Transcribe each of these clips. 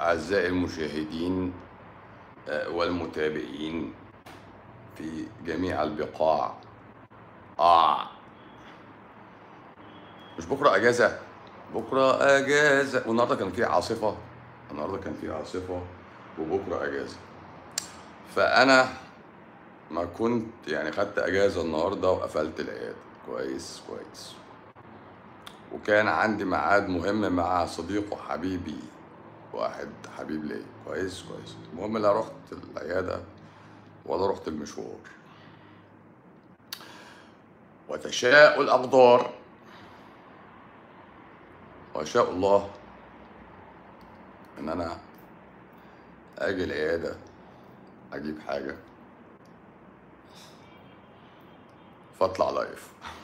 أعزائي المشاهدين آه، والمتابعين في جميع البقاع آه مش بكرة أجازة بكرة أجازة والنهاردة كان في عاصفة النهاردة كان في عاصفة وبكرة أجازة فأنا ما كنت يعني خدت أجازة النهاردة وقفلت العيادة كويس كويس وكان عندي ميعاد مهم مع صديق وحبيبي واحد حبيب ليا كويس كويس المهم لا رحت العيادة ولا رحت المشوار وتشاء الأقدار ويشاء الله إن أنا أجي العيادة أجيب حاجة فأطلع لايف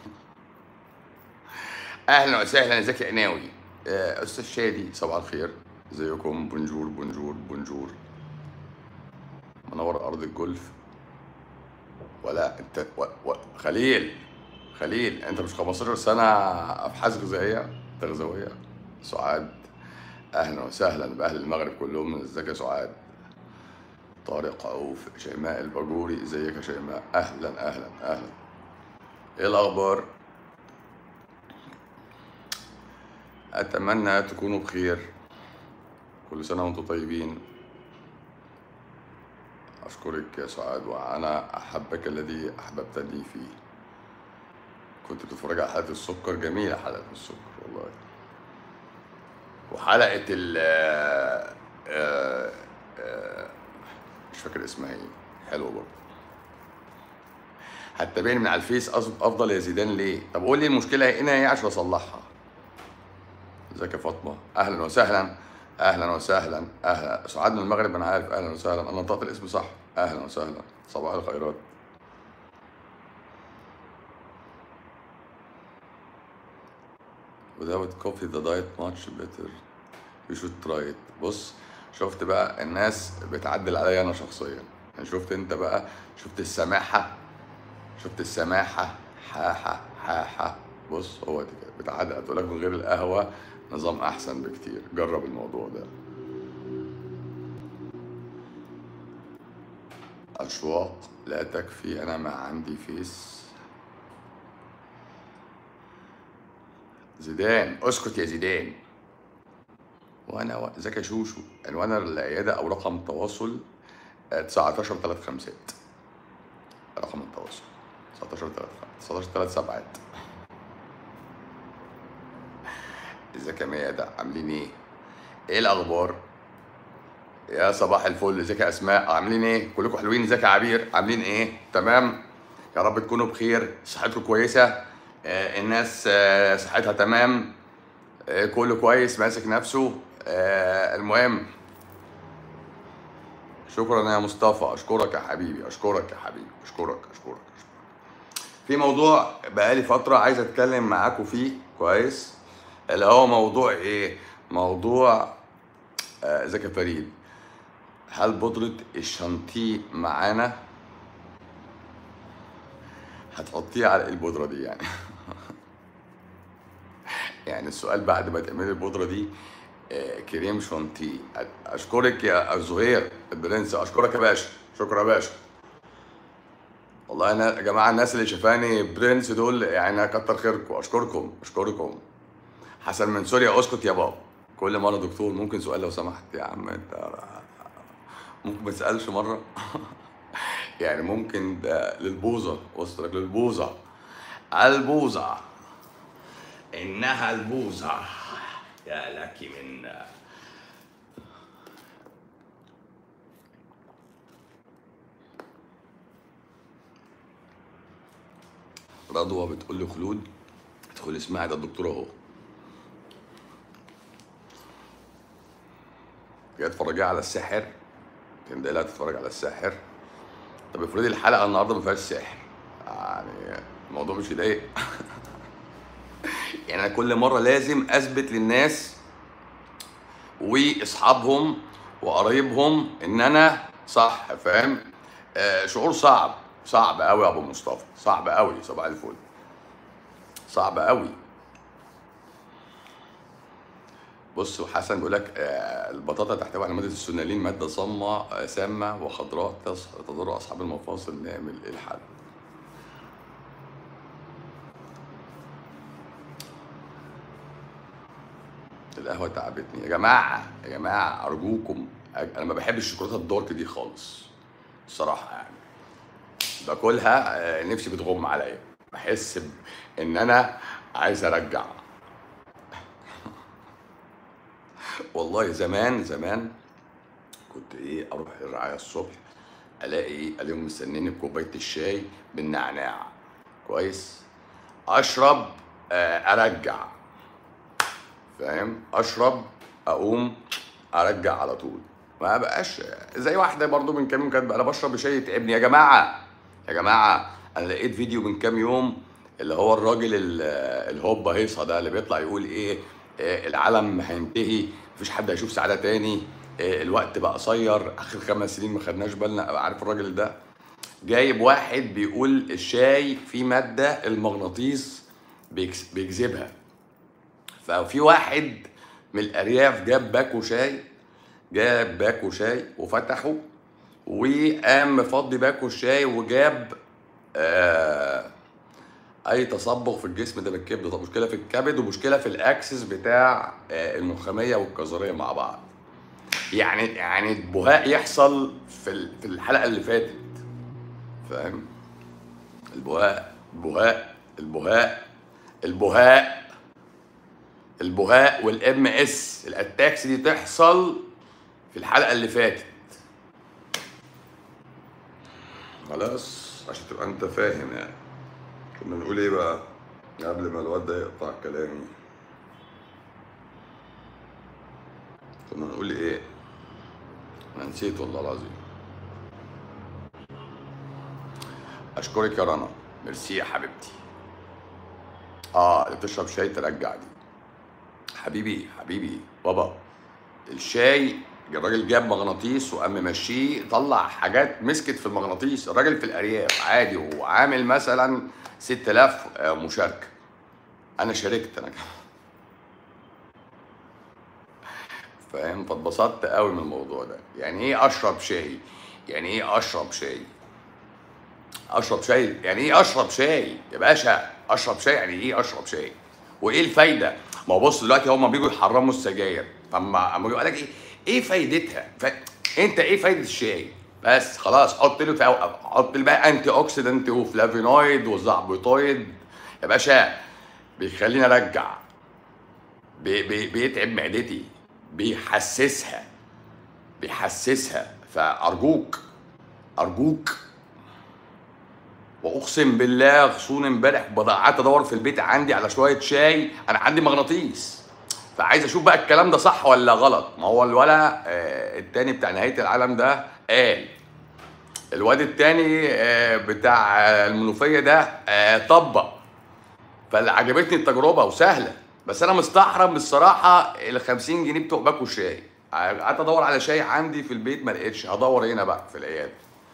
اهلا وسهلا ازيك يا قناوي آه، استاذ شادي صباح الخير ازيكم بونجور بونجور بونجور منور ارض الجولف ولا انت و... و... خليل خليل انت مش 15 سنه ابحاث غذائيه تغذويه سعاد اهلا وسهلا باهل المغرب كلهم ازيك يا سعاد طارق عوف شيماء الباجوري ازيك يا شيماء اهلا اهلا اهلا ايه الاخبار أتمنى تكونوا بخير كل سنة وأنتم طيبين أشكرك يا سعاد وأنا أحبك الذي أحببتني فيه كنت بتتفرج على حلقة السكر جميلة حلقة السكر والله وحلقة ال آه، آه، مش فاكر اسمها ايه حلوة برضه هتتابعني من على الفيس أص- افضل يا زيدان ليه؟ طب قول لي المشكلة هنا ايه عشان اصلحها ازيك يا فاطمه اهلا وسهلا اهلا وسهلا اهلا سعاد من المغرب انا عارف اهلا وسهلا انا نطقت الاسم صح اهلا وسهلا صباح الخيرات without coffee the diet much better you should try it بص شفت بقى الناس بتعدل عليا انا شخصيا يعني شفت انت بقى شفت السماحه شفت السماحه حاحه حاحه بص هو دي كده بتعدل تقول لك من غير القهوه نظام احسن بكتير جرب الموضوع ده اشواق لا تكفي انا ما عندي فيس زيدان اسكت يا زيدان وانا و- ازيك يا شوشو عنوان العياده او رقم التواصل آه، 19 3 خمسات رقم التواصل 19 3 19 3 سبعات ازيك يا ميادة عاملين ايه؟ ايه الاخبار؟ يا صباح الفل ازيك يا اسماء عاملين ايه؟ كلكم حلوين ازيك يا عبير عاملين ايه؟ تمام؟ يا رب تكونوا بخير صحتكم كويسة آه الناس آه صحتها تمام آه كله كويس ماسك نفسه آه المهم شكرا يا مصطفى اشكرك يا حبيبي اشكرك يا حبيبي اشكرك اشكرك, أشكرك. في موضوع بقالي فترة عايز اتكلم معاكم فيه كويس اللي هو موضوع ايه؟ موضوع آه، ازيك يا فريد هل بودرة الشانتيه معانا هتحطيه على إيه البودرة دي يعني يعني السؤال بعد ما تعملي البودرة دي آه، كريم شانتيه اشكرك يا زهير البرنس اشكرك يا باشا شكرا يا باشا والله انا يا جماعه الناس اللي شافاني برنس دول يعني كتر خيركم اشكركم اشكركم حسن من سوريا اسكت يا بابا كل مره دكتور ممكن سؤال لو سمحت يا عم انت ممكن ما تسالش مره يعني ممكن ده للبوظه وصلك للبوظه البوظه انها البوظه يا لك من رضوى بتقول لي خلود ادخل اسمعي ده الدكتور اهو جاي تتفرجي على الساحر كان ده لا تتفرج على الساحر طب افرضي الحلقه النهارده ما فيهاش سحر يعني الموضوع مش يضايق يعني انا كل مره لازم اثبت للناس واصحابهم وقرايبهم ان انا صح فاهم آه شعور صعب صعب قوي يا ابو مصطفى صعب قوي صباح الفل صعب قوي بص حسن بيقول لك آه، البطاطا تحتوي على ماده السونالين ماده صامه آه، سامه وخضراء تص- تضر اصحاب المفاصل نعمل ايه الحل القهوه تعبتني يا جماعه يا جماعه ارجوكم أج- انا ما بحبش الشوكولاته الدارك دي خالص الصراحه يعني باكلها آه، نفسي بتغم عليا بحس ب- ان انا عايز ارجع والله زمان زمان كنت ايه اروح الرعايه الصبح الاقي اليوم مستنيني بكوبايه الشاي بالنعناع كويس اشرب آه، ارجع فاهم اشرب اقوم ارجع على طول ما بقاش زي واحده برضو من كام يوم كانت انا بشرب شاي يتعبني يا جماعه يا جماعه انا لقيت فيديو من كام يوم اللي هو الراجل ال- الهوبا هيصه ده اللي بيطلع يقول ايه آه، العالم هينتهي مفيش حد هيشوف سعاده تاني آه، الوقت بقى قصير اخر خمس سنين ما خدناش بالنا عارف الراجل ده جايب واحد بيقول الشاي فيه ماده المغناطيس بيكس- بيجذبها ففي واحد من الارياف جاب باكو شاي جاب باكو شاي وفتحه وقام مفضي باكو الشاي وجاب آه اي تصبغ في الجسم ده بالكبد طب مشكله في الكبد ومشكله في الاكسس بتاع آه النخاميه والكظريه مع بعض يعني يعني البهاء يحصل في ال- في الحلقه اللي فاتت فاهم البهاء البهاء البهاء البهاء البهاء والام اس الاتاكس دي تحصل في الحلقه اللي فاتت خلاص عشان تبقى انت فاهم يعني كنا نقول ايه بقى قبل ما الواد ده يقطع كلامي كنا نقول ايه انا نسيت والله العظيم اشكرك يا رنا ميرسي يا حبيبتي اه اللي بتشرب شاي ترجع دي حبيبي حبيبي بابا الشاي الراجل جاب مغناطيس وقام ممشيه طلع حاجات مسكت في المغناطيس الراجل في الارياف عادي وعامل مثلا 6000 آه، مشاركه انا شاركت انا كمان فاهم فاتبسطت قوي من الموضوع ده يعني ايه اشرب شاي يعني ايه اشرب شاي اشرب شاي يعني ايه اشرب شاي يا باشا اشرب شاي يعني ايه اشرب شاي وايه الفايده ما هو بص دلوقتي هما بيجوا يحرموا السجاير فاما اما يقول لك ايه ايه فايدتها ف... انت ايه فايده الشاي بس خلاص حط له في حط له بقى انتي اوكسيدنت وفلافينويد وزعبوطويد يا باشا بيخليني ارجع بي... بي... بيتعب معدتي بيحسسها بيحسسها فارجوك ارجوك واقسم بالله غصون امبارح بض- قعدت ادور في البيت عندي على شويه شاي انا عندي مغناطيس فعايز اشوف بقى الكلام ده صح ولا غلط ما هو الولا آه التاني بتاع نهايه العالم ده قال الواد التاني آه بتاع آه المنوفيه ده آه طبق فاللي عجبتني التجربه وسهله بس انا مستحرم الصراحه ال 50 جنيه بتوع باكو شاي قعدت ادور على شاي عندي في البيت ما لقيتش هدور هنا بقى في العياده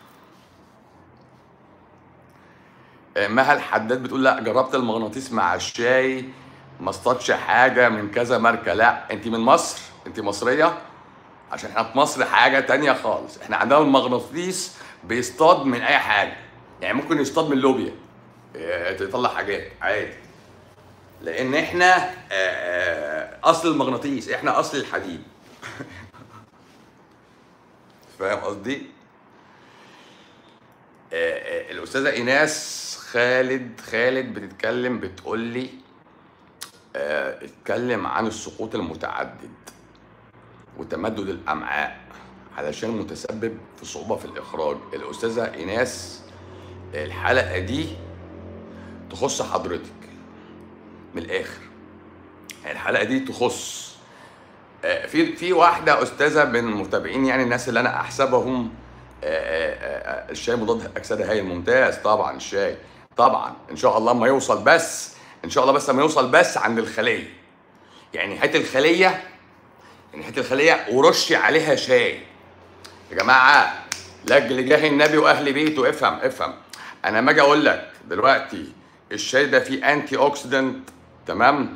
مها الحداد بتقول لا جربت المغناطيس مع الشاي ما اصطادش حاجه من كذا ماركه لا انت من مصر انت مصريه عشان احنا في مصر حاجه تانية خالص احنا عندنا المغناطيس بيصطاد من اي حاجه يعني ممكن يصطاد من اللوبيا اه، تطلع حاجات عادي لان احنا اه، اه، اصل المغناطيس احنا اصل الحديد فاهم قصدي آه، آه، الاستاذه ايناس خالد خالد بتتكلم بتقول لي آه، اتكلم عن السقوط المتعدد وتمدد الامعاء علشان متسبب في صعوبه في الاخراج الاستاذه ايناس الحلقه دي تخص حضرتك من الاخر يعني الحلقه دي تخص آه، في في واحده استاذه من المتابعين يعني الناس اللي انا احسبهم آه، آه، آه، الشاي مضاد اكسده هايل ممتاز طبعا الشاي طبعا ان شاء الله ما يوصل بس ان شاء الله بس ما يوصل بس عند الخليه يعني نهايه الخليه يعني نهايه الخليه ورش عليها شاي يا جماعه لاجل جاه النبي واهل بيته افهم افهم انا ما اجي اقول لك دلوقتي الشاي ده فيه انتي اوكسيدنت تمام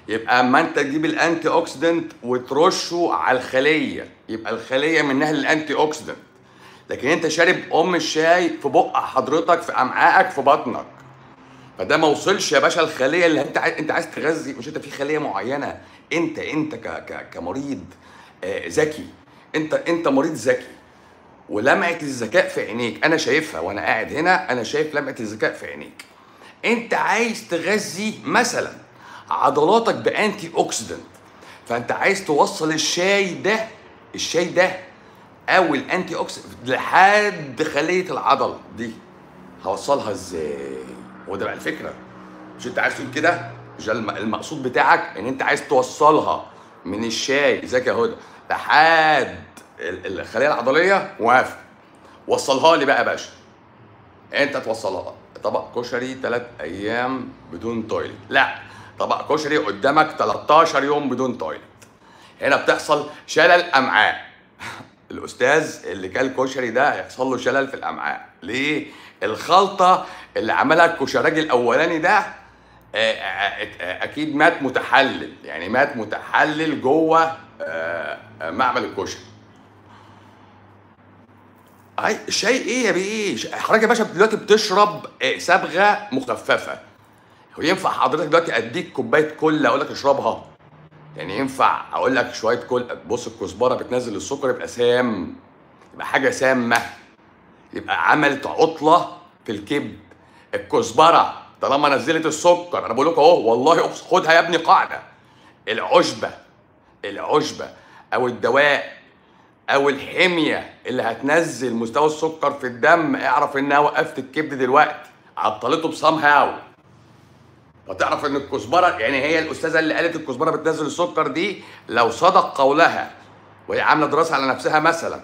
يبقى اما انت تجيب الانتي اوكسيدنت وترشه على الخليه يبقى الخليه منها للانتي اوكسيدنت لكن انت شارب ام الشاي في بق حضرتك في امعائك في بطنك فده ما وصلش يا باشا الخليه اللي انت عايز انت عايز تغذي مش انت في خليه معينه انت انت ك ك كمريض آه، ذكي انت انت مريض ذكي ولمعه الذكاء في عينيك انا شايفها وانا قاعد هنا انا شايف لمعه الذكاء في عينيك انت عايز تغذي مثلا عضلاتك بانتي اوكسيدنت فانت عايز توصل الشاي ده الشاي ده او الانتي اوكسيدنت لحد خليه العضل دي هوصلها ازاي وده بقى الفكره مش انت عايز تقول كده مش ده الم- المقصود بتاعك ان انت عايز توصلها من الشاي ازيك يا هدى لحد ال- الخليه العضليه موافق وصلها لي بقى يا باشا انت توصلها طبق كشري ثلاث ايام بدون تويلت لا طبق كشري قدامك 13 يوم بدون تويلت هنا بتحصل شلل امعاء الاستاذ اللي كل كشري ده هيحصل له شلل في الامعاء ليه الخلطه اللي عملها الكشراجي الاولاني ده آه، آه، آه، اكيد مات متحلل يعني مات متحلل جوه آه، آه، معمل الكشري اي الشاي ايه يا بيه ش- حضرتك يا باشا دلوقتي بتشرب آه، صبغه مخففه هو ينفع حضرتك دلوقتي اديك كوبايه كل اقول لك اشربها يعني ينفع اقول لك شويه كل بص الكزبره بتنزل السكر يبقى سام يبقى حاجه سامه يبقى عملت عطله في الكبد الكزبره طالما نزلت السكر انا بقول لكم اهو والله أقسم- خدها يا ابني قاعده العشبه العشبه او الدواء او الحميه اللي هتنزل مستوى السكر في الدم اعرف انها وقفت الكبد دلوقتي عطلته بسام هاو فتعرف ان الكزبره يعني هي الاستاذه اللي قالت الكزبره بتنزل السكر دي لو صدق قولها وهي عامله دراسه على نفسها مثلا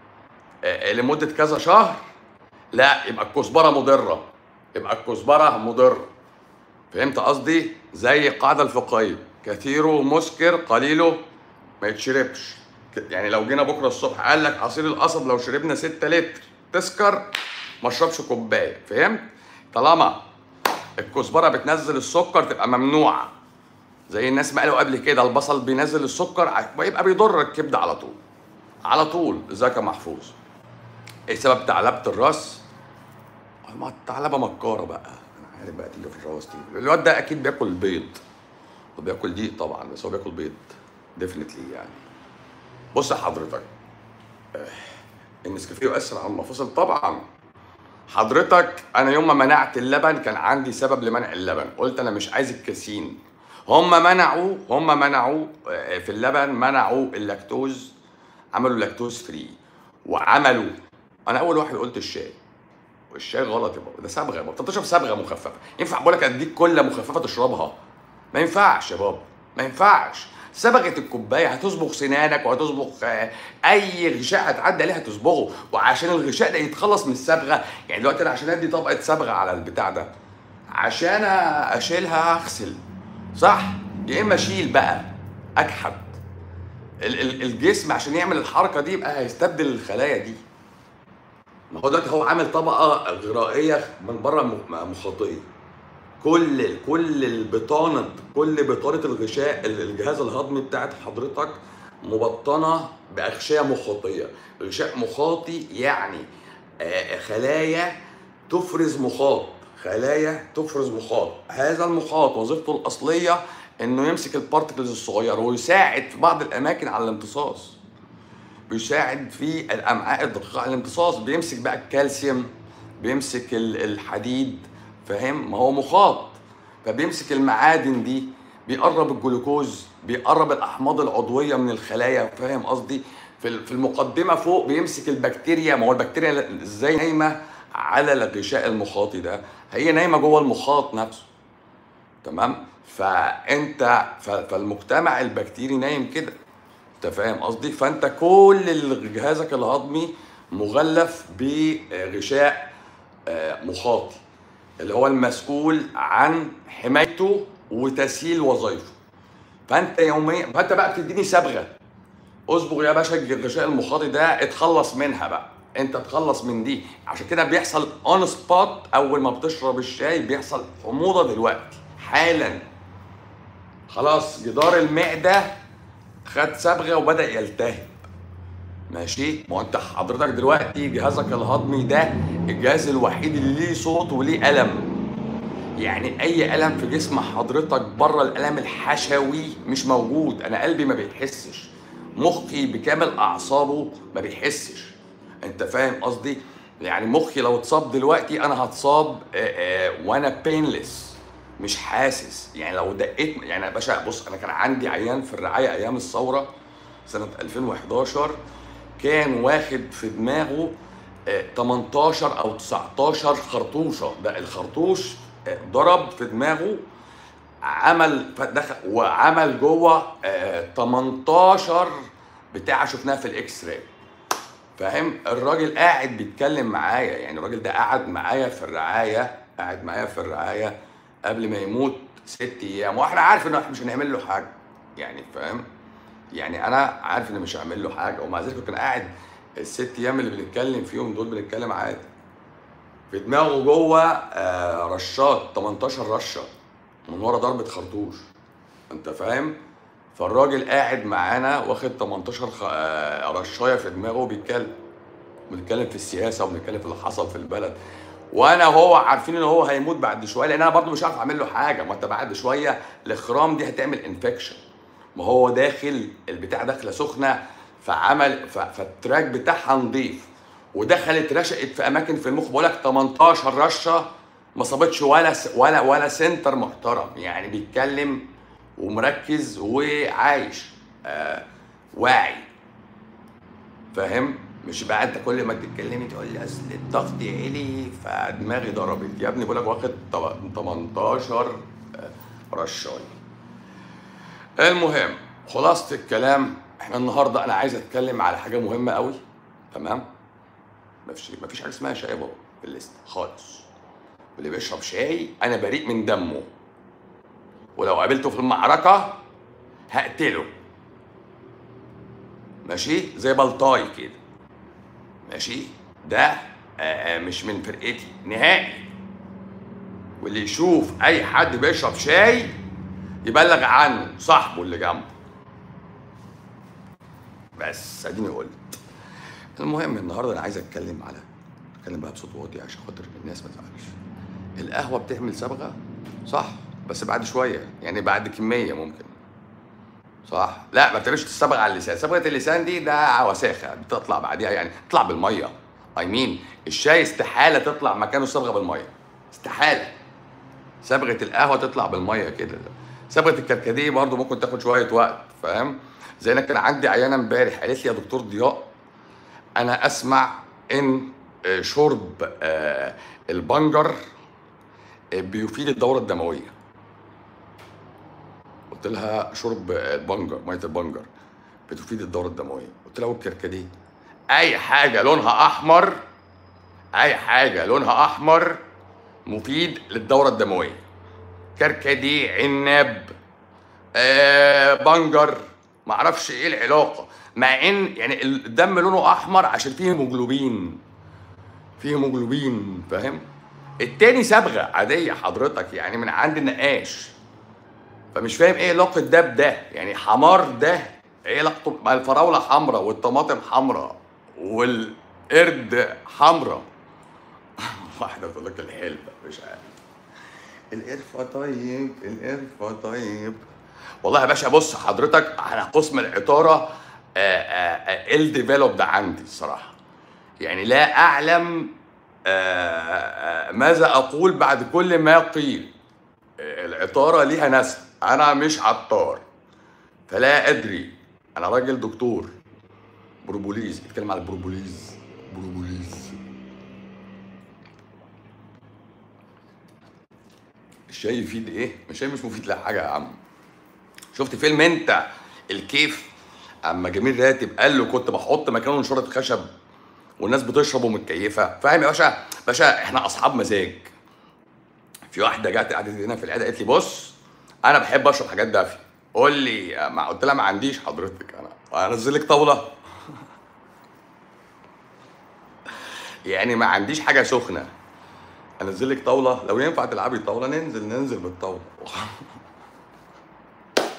آه، لمده كذا شهر لا يبقى الكزبره مضره يبقى الكزبره مضره فهمت قصدي زي القاعده الفقهيه كثيره مسكر قليله ما يتشربش ك- يعني لو جينا بكره الصبح قال لك عصير القصب لو شربنا 6 لتر تسكر ما اشربش كوبايه فهمت طالما الكزبره بتنزل السكر تبقى ممنوعه زي الناس ما قالوا قبل كده البصل بينزل السكر ع- يبقى بيضر الكبد على طول على طول ازيك يا محفوظ ايه سبب ثعلبه الراس ما الثعلبه مكاره بقى انا عارف بقى تيجي في الراس تيجي الواد ده اكيد بياكل بيض وبياكل دقيق طبعا بس هو بياكل بيض ديفنتلي يعني بص يا حضرتك آه، النسكافيه يؤثر على المفاصل طبعا حضرتك انا يوم ما منعت اللبن كان عندي سبب لمنع اللبن قلت انا مش عايز الكاسين هم منعوا هم منعوا آه، في اللبن منعوا اللاكتوز عملوا لاكتوز فري وعملوا انا اول واحد قلت الشاي والشاي غلط يا بابا ده صبغه يا بابا انت بتشرب صبغه مخففه ينفع بقول لك اديك كله مخففه تشربها ما ينفعش يا بابا ما ينفعش صبغه الكوبايه هتصبغ سنانك وهتصبغ آه، اي غشاء هتعدي عليه هتصبغه وعشان الغشاء ده يتخلص من الصبغه يعني دلوقتي انا عشان ادي طبقه صبغه على البتاع ده عشان اشيلها اغسل صح يا اما اشيل بقى اكحت ال- ال- الجسم عشان يعمل الحركه دي يبقى هيستبدل الخلايا دي ما هو دلوقتي هو عامل طبقه غرائيه من بره م- مخاطيه كل كل البطانه كل بطانه الغشاء ال- الجهاز الهضمي بتاعت حضرتك مبطنه باغشيه مخاطيه غشاء مخاطي يعني آه، خلايا تفرز مخاط خلايا تفرز مخاط هذا المخاط وظيفته الاصليه انه يمسك البارتكلز الصغيره ويساعد في بعض الاماكن على الامتصاص بيساعد في الامعاء الدقيقه على الامتصاص بيمسك بقى الكالسيوم بيمسك ال- الحديد فاهم ما هو مخاط فبيمسك المعادن دي بيقرب الجلوكوز بيقرب الاحماض العضويه من الخلايا فاهم قصدي في ال- في المقدمه فوق بيمسك البكتيريا ما هو البكتيريا ازاي نايمه على الغشاء المخاطي ده هي نايمه جوه المخاط نفسه تمام فانت ف- فالمجتمع البكتيري نايم كده انت فاهم قصدي فانت كل جهازك الهضمي مغلف بغشاء آه، مخاطي اللي هو المسؤول عن حمايته وتسهيل وظائفه فانت يوميا فانت بقى بتديني صبغه اصبغ يا باشا الغشاء المخاطي ده اتخلص منها بقى انت تخلص من دي عشان كده بيحصل اون سبوت اول ما بتشرب الشاي بيحصل حموضه دلوقتي حالا خلاص جدار المعده خد صبغه وبدا يلتهب ماشي ما هو انت حضرتك دلوقتي جهازك الهضمي ده الجهاز الوحيد اللي ليه صوت وليه الم يعني اي الم في جسم حضرتك بره الالم الحشوي مش موجود انا قلبي ما بيحسش مخي بكامل اعصابه ما بيحسش انت فاهم قصدي يعني مخي لو اتصاب دلوقتي انا هتصاب آه، آه، وانا بينلس مش حاسس يعني لو دقيت يعني يا باشا بص انا كان عندي عيان في الرعايه ايام الثوره سنه 2011 كان واخد في دماغه آه، 18 او 19 خرطوشه ده الخرطوش آه، ضرب في دماغه عمل فدخل وعمل جوه آه، 18 بتاع شفناها في الاكس راي فاهم الراجل قاعد بيتكلم معايا يعني الراجل ده قعد معايا في الرعايه قاعد معايا في الرعايه قبل ما يموت ست ايام واحنا عارف ان احنا مش هنعمل له حاجه يعني فاهم يعني انا عارف ان مش هعمل له حاجه ومع ذلك كان قاعد الست ايام اللي بنتكلم فيهم دول بنتكلم عادي في دماغه جوه آه، رشات 18 رشه من ورا ضربه خرطوش انت فاهم فالراجل قاعد معانا واخد 18 خ... آه، رشايه في دماغه وبيتكلم بنتكلم في السياسه وبنتكلم في اللي حصل في البلد وانا وهو عارفين ان هو هيموت بعد شويه لان انا برضو مش عارف اعمل له حاجه ما انت بعد شويه الاخرام دي هتعمل انفكشن ما هو داخل البتاع داخله سخنه فعمل ف... فالتراك بتاعها نضيف ودخلت رشقت في اماكن في المخ بقول لك 18 رشه ما صابتش ولا س... ولا ولا سنتر محترم يعني بيتكلم ومركز وعايش آه واعي فاهم مش بقى انت كل ما تتكلمي تقول لي اصل الضغط عالي فدماغي ضربت يا ابني بقول لك واخد طب- 18 رشايه المهم خلاصه الكلام احنا النهارده انا عايز اتكلم على حاجه مهمه قوي تمام مفيش مفيش حاجه اسمها شاي بابا في الليست خالص واللي بيشرب شاي انا بريء من دمه ولو قابلته في المعركه هقتله ماشي زي بلطاي كده ماشي ده آه، آه، مش من فرقتي نهائي واللي يشوف اي حد بيشرب شاي يبلغ عنه صاحبه اللي جنبه بس اديني قلت المهم النهارده انا عايز اتكلم على اتكلم بقى بصوت واطي عشان خاطر الناس ما تزعلش القهوه بتعمل صبغه صح بس بعد شويه يعني بعد كميه ممكن صح لا ما بتعملش الصبغه على اللسان صبغه اللسان دي ده وساخه بتطلع بعديها يعني تطلع بالميه اي مين الشاي استحاله تطلع مكانه الصبغه بالميه استحاله صبغه القهوه تطلع بالميه كده صبغه الكركديه برضو ممكن تاخد شويه وقت فاهم زي انا كان عندي عيانه امبارح قالت لي يا دكتور ضياء انا اسمع ان آه، شرب آه، البنجر آه، بيفيد الدوره الدمويه قلت لها شرب البنجر ميه البنجر بتفيد الدوره الدمويه قلت لها والكركديه اي حاجه لونها احمر اي حاجه لونها احمر مفيد للدوره الدمويه كركديه عنب آه بنجر معرفش ايه العلاقه مع ان يعني الدم لونه احمر عشان فيه هيموجلوبين فيه هيموجلوبين فاهم التاني صبغه عاديه حضرتك يعني من عند النقاش فمش فاهم ايه علاقه ده بده يعني حمار ده ايه علاقته ما الفراوله حمراء والطماطم حمراء والقرد حمراء واحده بتقول لك الحلبه مش عارف القرفه طيب القرفه طيب والله يا باشا بص حضرتك انا قسم العطاره الديفلوبد عندي الصراحه يعني لا اعلم آه، آه، ماذا اقول بعد كل ما قيل العطاره ليها نسل انا مش عطار فلا ادري انا راجل دكتور بروبوليز بتكلم على البروبوليز بروبوليز الشاي يفيد ايه؟ الشاي مش مفيد لحاجه يا عم شفت فيلم انت الكيف اما جميل راتب قال له كنت بحط مكانه نشاره خشب والناس بتشرب ومتكيفه فاهم يا باشا باشا احنا اصحاب مزاج في واحده جت قعدت هنا في العياده قالت لي بص انا بحب اشرب حاجات دافيه قول لي ما قلت لها ما عنديش حضرتك انا انزل لك طاوله يعني ما عنديش حاجه سخنه انزل لك طاوله لو ينفع تلعبي طاوله ننزل ننزل بالطاوله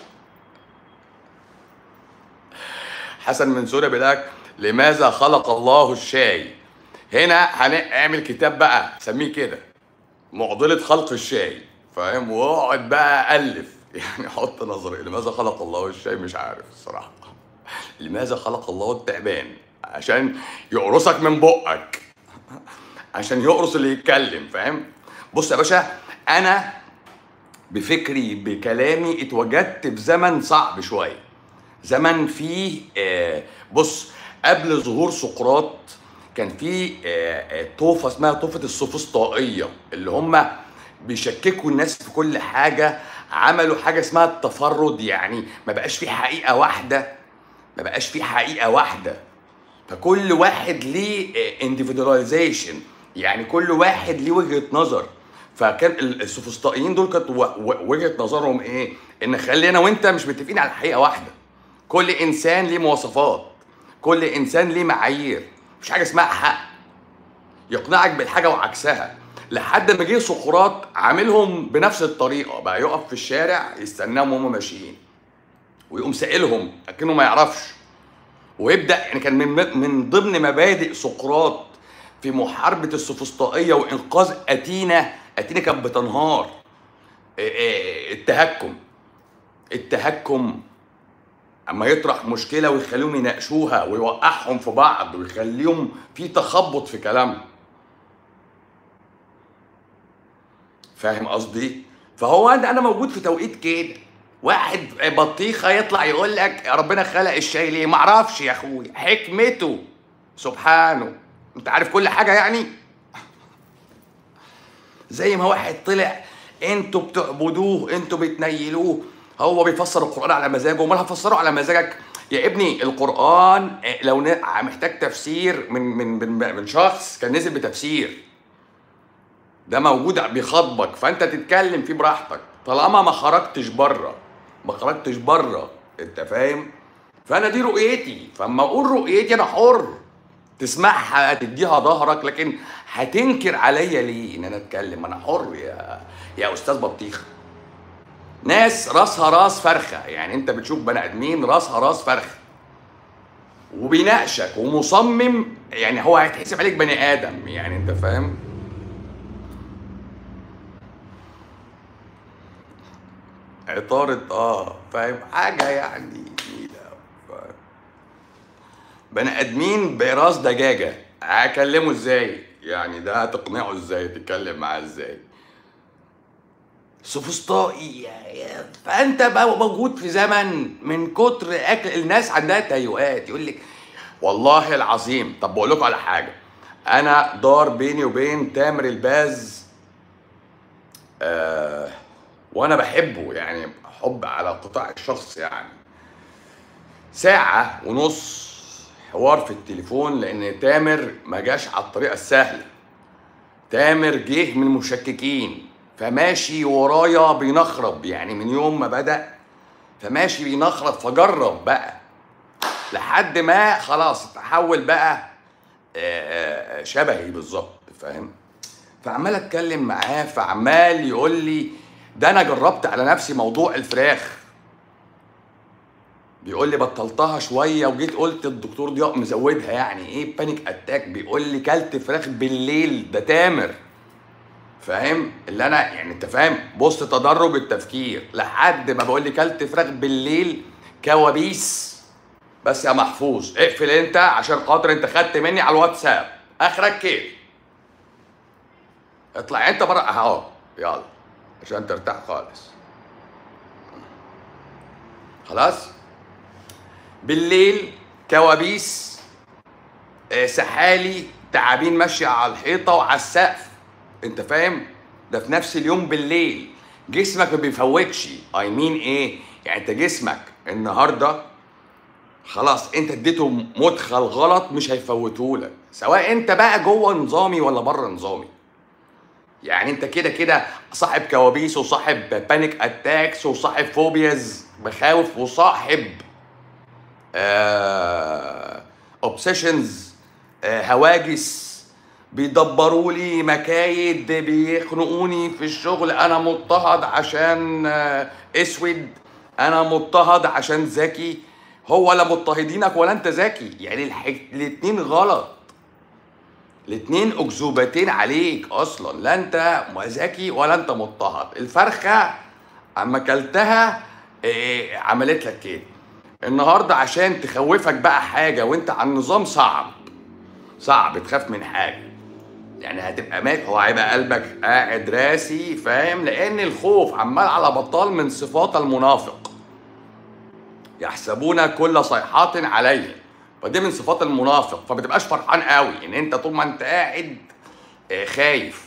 حسن من سوريا بيقول لك لماذا خلق الله الشاي هنا هنعمل كتاب بقى سميه كده معضله خلق الشاي فاهم واقعد بقى الف يعني حط نظري لماذا خلق الله الشاي مش عارف الصراحه لماذا خلق الله التعبان عشان يقرصك من بقك عشان يقرص اللي يتكلم فاهم بص يا باشا انا بفكري بكلامي اتوجدت في زمن صعب شويه زمن فيه آه، بص قبل ظهور سقراط كان في آه، آه، طوفه اسمها طوفه السوفسطائيه اللي هم بيشككوا الناس في كل حاجه عملوا حاجه اسمها التفرد يعني ما بقاش في حقيقه واحده ما بقاش في حقيقه واحده فكل واحد ليه انديفيدواليزيشن يعني كل واحد ليه وجهه نظر فكان ال- السوفسطائيين دول كانت و- و- وجهه نظرهم ايه؟ ان خلي انا وانت مش متفقين على حقيقه واحده. كل انسان ليه مواصفات، كل انسان ليه معايير، مش حاجه اسمها حق. يقنعك بالحاجه وعكسها لحد ما جه سقراط عاملهم بنفس الطريقه بقى يقف في الشارع يستناهم وهم ماشيين ويقوم سائلهم اكنه ما يعرفش ويبدا يعني كان من من ضمن مبادئ سقراط في محاربه السفسطائيه وانقاذ اتينا اتينا كانت بتنهار إيه إيه التهكم التهكم اما يطرح مشكله ويخليهم يناقشوها ويوقعهم في بعض ويخليهم في تخبط في كلامهم فاهم قصدي فهو انا انا موجود في توقيت كده واحد بطيخه يطلع يقول لك ربنا خلق الشاي ليه معرفش يا اخوي حكمته سبحانه انت عارف كل حاجه يعني زي ما واحد طلع انتوا بتعبدوه انتوا بتنيلوه هو بيفسر القران على مزاجه امال هفسره على مزاجك يا ابني القران اه، لو ن- محتاج تفسير من من من, من شخص كان نزل بتفسير ده موجود بيخاطبك فانت تتكلم فيه براحتك طالما ما خرجتش بره ما خرجتش بره انت فاهم فانا دي رؤيتي فاما اقول رؤيتي انا حر تسمعها تديها ظهرك لكن هتنكر عليا ليه ان انا اتكلم انا حر يا يا استاذ بطيخه ناس راسها راس فرخه يعني انت بتشوف بني ادمين راسها راس فرخه وبيناقشك ومصمم يعني هو هيتحسب عليك بني ادم يعني انت فاهم عطارة اه فاهم حاجة يعني جميلة فاهم؟ بني ادمين براس دجاجة هكلمه ازاي يعني ده هتقنعه ازاي تتكلم معاه ازاي سوفسطائي يا- يا- فانت بقى موجود في زمن من كتر اكل الناس عندها تهيؤات يقول لك والله العظيم طب بقول لكم على حاجه انا دار بيني وبين تامر الباز آه وانا بحبه يعني حب على قطاع الشخص يعني ساعة ونص حوار في التليفون لأن تامر ما جاش على الطريقة السهلة تامر جه من مشككين فماشي ورايا بينخرب يعني من يوم ما بدأ فماشي بينخرب فجرب بقى لحد ما خلاص تحول بقى آه، آه، شبهي بالظبط فاهم فعمال اتكلم معاه فعمال يقول لي ده انا جربت على نفسي موضوع الفراخ بيقول لي بطلتها شويه وجيت قلت الدكتور ضياء مزودها يعني ايه بانيك اتاك بيقول لي كلت فراخ بالليل ده تامر فاهم اللي انا يعني انت فاهم بص تدرج التفكير لحد ما بقول لي كلت فراخ بالليل كوابيس بس يا محفوظ اقفل انت عشان خاطر انت خدت مني على الواتساب اخرك كيف اطلع انت بره اهو يلا عشان ترتاح خالص خلاص بالليل كوابيس آه، سحالي تعابين ماشيه على الحيطه وعلى السقف انت فاهم ده في نفس اليوم بالليل جسمك ما بيفوتش اي مين ايه يعني انت جسمك النهارده خلاص انت اديته مدخل غلط مش هيفوتهولك سواء انت بقى جوه نظامي ولا بره نظامي يعني انت كده كده صاحب كوابيس وصاحب بانيك اتاكس وصاحب فوبياز مخاوف وصاحب اوبسيشنز هواجس بيدبروا لي مكايد بيخنقوني في الشغل انا مضطهد عشان آه، اسود انا مضطهد عشان ذكي هو لا مضطهدينك ولا انت ذكي يعني الح... الاتنين غلط الاتنين اكذوبتين عليك اصلا لا انت ذكي ولا انت مضطهد الفرخه اما اكلتها إيه عملت لك كده النهارده عشان تخوفك بقى حاجه وانت على النظام صعب صعب تخاف من حاجه يعني هتبقى مات هو هيبقى قلبك قاعد راسي فاهم لان الخوف عمال على بطال من صفات المنافق يحسبون كل صيحات عليه فدي من صفات المنافق فما تبقاش فرحان قوي ان انت طول ما انت قاعد آه، خايف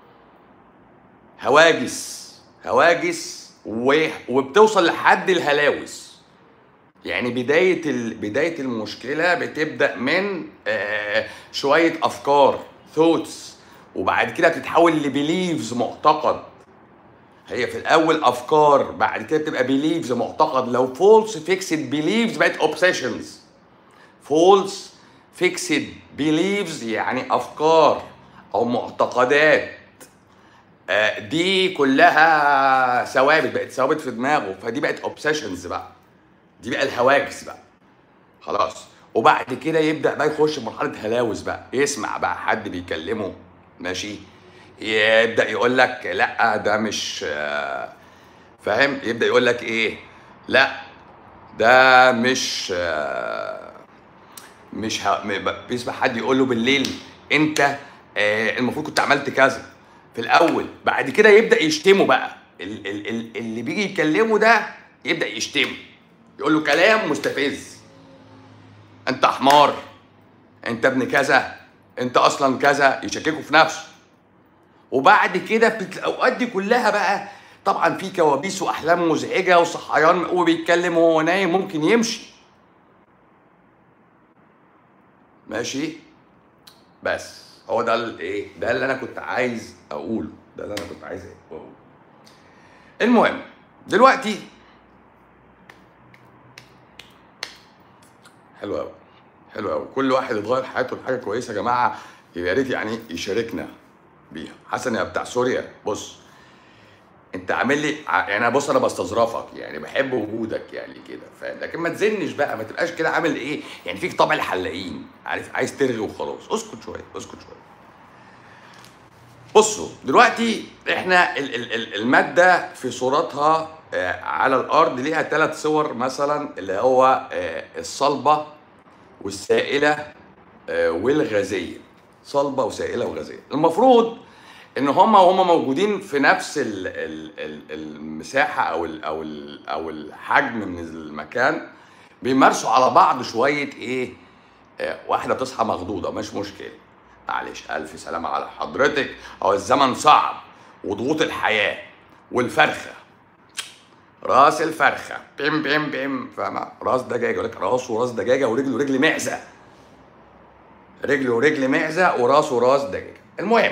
هواجس هواجس و... وبتوصل لحد الهلاوس يعني بداية ال... بداية المشكلة بتبدأ من آه، شوية أفكار ثوتس وبعد كده بتتحول لبيليفز معتقد هي في الأول أفكار بعد كده بتبقى بيليفز معتقد لو فولس فيكسد بيليفز بقت اوبسيشنز فولس فيكسد بيليفز يعني أفكار أو معتقدات آه، دي كلها ثوابت بقت ثوابت في دماغه فدي بقت اوبسيشنز بقى دي بقى الهواجس بقى خلاص وبعد كده يبدا بقى يخش في مرحله هلاوس بقى يسمع بقى حد بيكلمه ماشي يبدا يقول لك لا ده مش آه، فاهم يبدا يقول لك ايه لا ده مش آه، مش ه... م- بيسمع حد يقول له بالليل انت آه، المفروض كنت عملت كذا في الاول بعد كده يبدا يشتمه بقى ال- ال- ال- اللي بيجي يكلمه ده يبدا يشتمه يقول له كلام مستفز انت حمار انت ابن كذا انت اصلا كذا يشككوا في نفسه وبعد كده في الاوقات دي كلها بقى طبعا في كوابيس واحلام مزعجه وصحيان وبيتكلم وهو نايم ممكن يمشي ماشي بس هو ده الايه ده اللي انا كنت عايز اقوله ده اللي انا كنت عايز اقوله المهم دلوقتي حلو قوي حلو قوي كل واحد يتغير حياته لحاجه كويسه يا جماعه يا ريت يعني يشاركنا بيها حسن يا بتاع سوريا بص انت عامل لي ع- يعني بص انا بستظرفك يعني بحب وجودك يعني كده فاهم لكن ما تزنش بقى ما تبقاش كده عامل ايه يعني فيك طبع الحلاقين عارف عايز ترغي وخلاص اسكت شويه اسكت شويه بصوا دلوقتي احنا ال- ال- ال- الماده في صورتها آه، على الارض ليها ثلاث صور مثلا اللي هو آه، الصلبه والسائله آه، والغازيه صلبه وسائله وغازيه المفروض ان هما وهما موجودين في نفس ال ال ال المساحه او ال او ال او الحجم من المكان بيمارسوا على بعض شويه ايه آه، واحده تصحى مخضوضه مش مشكله معلش الف سلامه على حضرتك هو الزمن صعب وضغوط الحياه والفرخه راس الفرخه بيم بيم بيم فاهمه راس دجاجه يقول لك راس وراس دجاجه ورجل ورجل معزه رجل ورجل معزه وراس وراس دجاجه المهم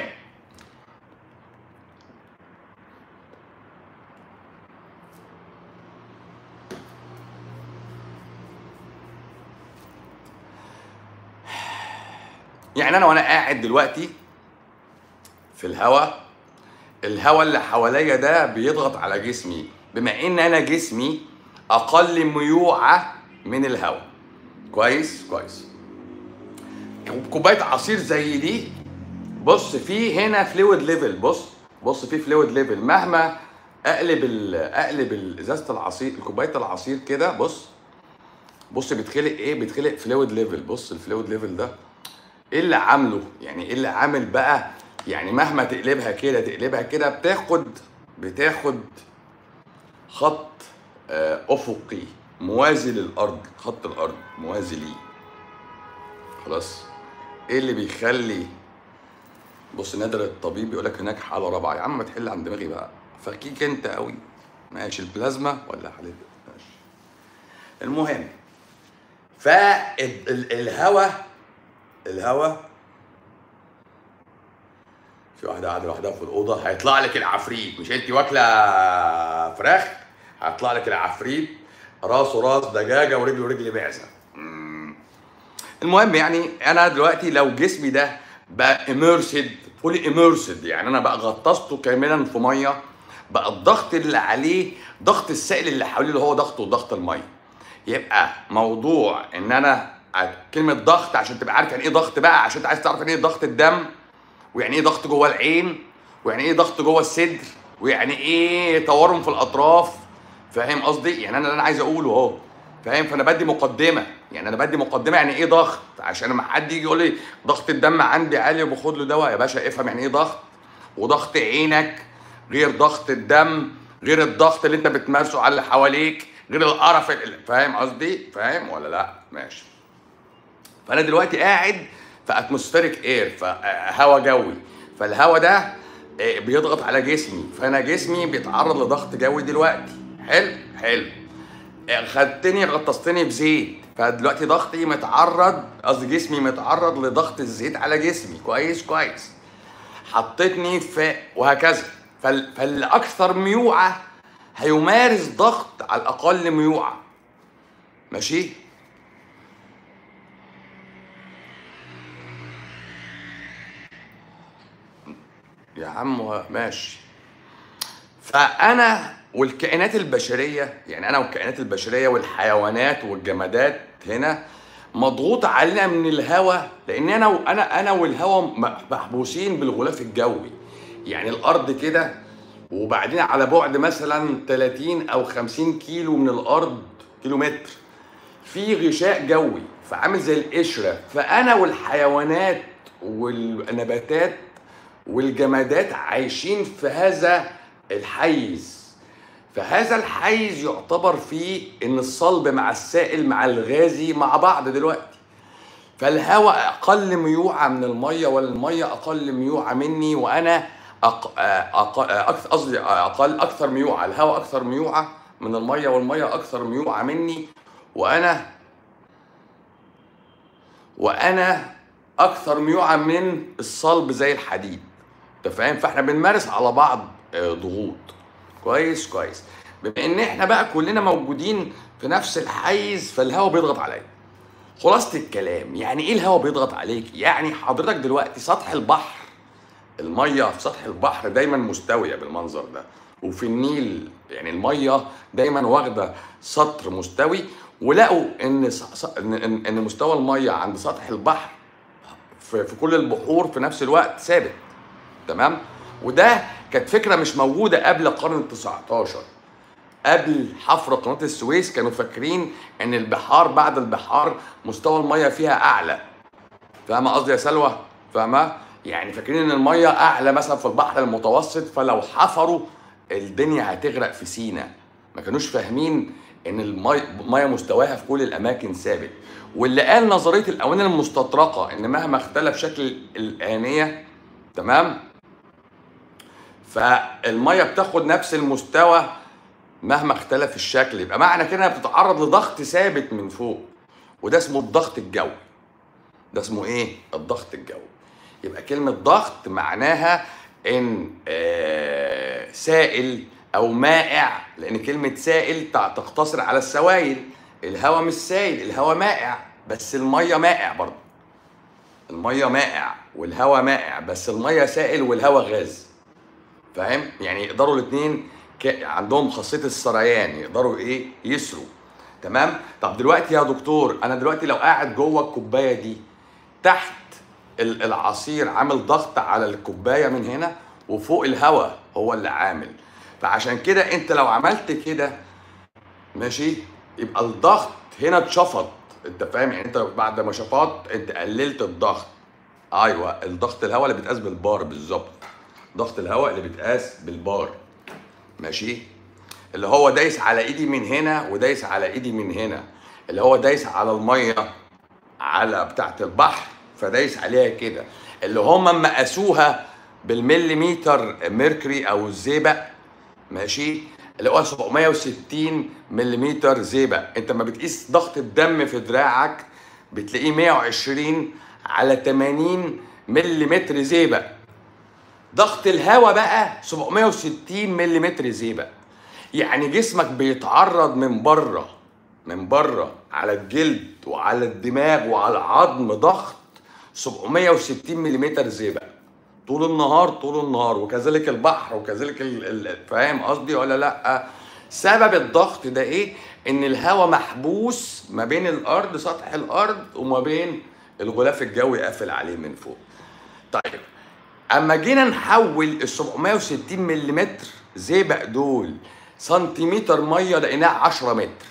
يعني انا وانا قاعد دلوقتي في الهواء الهواء اللي حواليا ده بيضغط على جسمي بما ان انا جسمي اقل ميوعه من الهواء كويس كويس كوبايه عصير زي دي بص في هنا فلويد ليفل بص بص في فلويد ليفل مهما اقلب ال اقلب ال- ازازه العصير كوبايه العصير كده بص بص بيتخلق ايه بيتخلق فلويد ليفل بص الفلويد ليفل ده ايه اللي عامله يعني ايه اللي عامل بقى يعني مهما تقلبها كده تقلبها كده بتاخد بتاخد خط آه، افقي موازي للارض خط الارض موازي ليه خلاص ايه اللي بيخلي بص نادر الطبيب يقول لك هناك حاله رابعه يا عم ما تحل عن دماغي بقى فكيك انت قوي ماشي البلازما ولا حالتك ماشي المهم فالهواء الهواء في واحده قاعده لوحدها في الاوضه هيطلع لك العفريت مش انت واكله فراخ هيطلع لك العفريت راسه راس دجاجه ورجله رجل معزه مم. المهم يعني انا دلوقتي لو جسمي ده بقى اميرسد فولي اميرسد يعني انا بقى غطسته كاملا في ميه بقى الضغط اللي عليه ضغط السائل اللي حواليه اللي هو ضغطه ضغط الميه يبقى موضوع ان انا كلمه ضغط عشان تبقى عارف يعني ايه ضغط بقى عشان انت عايز تعرف يعني ايه ضغط الدم ويعني ايه ضغط جوه العين ويعني ايه ضغط جوه الصدر ويعني ايه تورم في الاطراف فاهم قصدي يعني انا اللي انا عايز اقوله اهو فاهم فانا بدي مقدمه يعني انا بدي مقدمه يعني ايه ضغط عشان لما حد يجي يقول لي ضغط الدم عندي عالي وباخد له دواء يا باشا افهم يعني ايه ضغط وضغط عينك غير ضغط الدم غير الضغط اللي انت بتمارسه على اللي حواليك غير القرف اللي- فاهم قصدي فاهم ولا لا ماشي فانا دلوقتي قاعد في اتموسفيريك اير فهواء جوي فالهواء ده آه، بيضغط على جسمي فانا جسمي بيتعرض لضغط جوي دلوقتي حلو حلو آه، خدتني غطستني بزيت فدلوقتي ضغطي متعرض قصدي جسمي متعرض لضغط الزيت على جسمي كويس كويس حطيتني في وهكذا فال... فالاكثر ميوعه هيمارس ضغط على الاقل ميوعه ماشي يا عم و- ماشي فانا والكائنات البشريه يعني انا والكائنات البشريه والحيوانات والجمادات هنا مضغوط علينا من الهواء لان انا وانا انا والهواء م- محبوسين بالغلاف الجوي يعني الارض كده وبعدين على بعد مثلا 30 او 50 كيلو من الارض كيلو متر في غشاء جوي فعامل زي القشره فانا والحيوانات والنباتات والجمادات عايشين في هذا الحيز فهذا الحيز يعتبر فيه ان الصلب مع السائل مع الغازي مع بعض دلوقتي فالهواء اقل ميوعه من الميه والميه اقل ميوعه مني وانا أق... أق... أكثر قصدي اقل اكثر ميوعه الهواء اكثر ميوعه من الميه والميه اكثر ميوعه مني وانا وانا اكثر ميوعه من الصلب زي الحديد انت فاهم فاحنا بنمارس على بعض آه، ضغوط كويس كويس بما ان احنا بقى كلنا موجودين في نفس الحيز فالهواء بيضغط عليا خلاصة الكلام يعني ايه الهواء بيضغط عليك يعني حضرتك دلوقتي سطح البحر المية في سطح البحر دايما مستوية بالمنظر ده وفي النيل يعني المية دايما واخدة سطر مستوي ولقوا ان ص- ص- ان ان إن مستوى المية عند سطح البحر في, في كل البحور في نفس الوقت ثابت تمام وده كانت فكرة مش موجودة قبل القرن ال 19 قبل حفر قناة السويس كانوا فاكرين ان البحار بعد البحار مستوى المية فيها اعلى فاهمة قصدي يا سلوى؟ فاهمة؟ يعني فاكرين ان المية اعلى مثلا في البحر المتوسط فلو حفروا الدنيا هتغرق في سينا ما كانوش فاهمين ان المية المية مستواها في كل الاماكن ثابت واللي قال نظرية الاواني المستطرقة ان مهما اختلف شكل الآنية تمام؟ فالمية بتاخد نفس المستوى مهما اختلف الشكل يبقى معنى كده انها بتتعرض لضغط ثابت من فوق وده اسمه الضغط الجوي ده اسمه ايه الضغط الجوي يبقى كلمة ضغط معناها ان آه سائل او مائع لان كلمة سائل تع- تقتصر على السوائل الهواء مش سائل الهواء مائع بس المية مائع برضه المية مائع والهواء مائع بس المية سائل والهواء غاز فاهم يعني يقدروا الاثنين عندهم خاصيه السريان يقدروا ايه يسروا تمام طب دلوقتي يا دكتور انا دلوقتي لو قاعد جوه الكوبايه دي تحت ال- العصير عامل ضغط على الكوبايه من هنا وفوق الهواء هو اللي عامل فعشان كده انت لو عملت كده ماشي يبقى الضغط هنا اتشفط انت فاهم يعني انت بعد ما شفطت انت قللت الضغط ايوه الضغط الهواء اللي بيتقاس بالبار بالظبط ضغط الهواء اللي بيتقاس بالبار ماشي اللي هو دايس على ايدي من هنا ودايس على ايدي من هنا اللي هو دايس على الميه على بتاعه البحر فدايس عليها كده اللي هم اما قاسوها بالمليمتر ميركوري او الزئبق ماشي اللي هو 760 ملم زئبق انت ما بتقيس ضغط الدم في دراعك بتلاقيه 120 على 80 ملم زئبق ضغط الهواء بقى 760 ملم زئبق يعني جسمك بيتعرض من بره من بره على الجلد وعلى الدماغ وعلى العظم ضغط 760 ملم زئبق طول النهار طول النهار وكذلك البحر وكذلك ال- ال- فاهم قصدي ولا لا سبب الضغط ده ايه ان الهواء محبوس ما بين الارض سطح الارض وما بين الغلاف الجوي قافل عليه من فوق طيب اما جينا نحول ال 760 ملم زئبق دول سنتيمتر ميه لقيناه 10 متر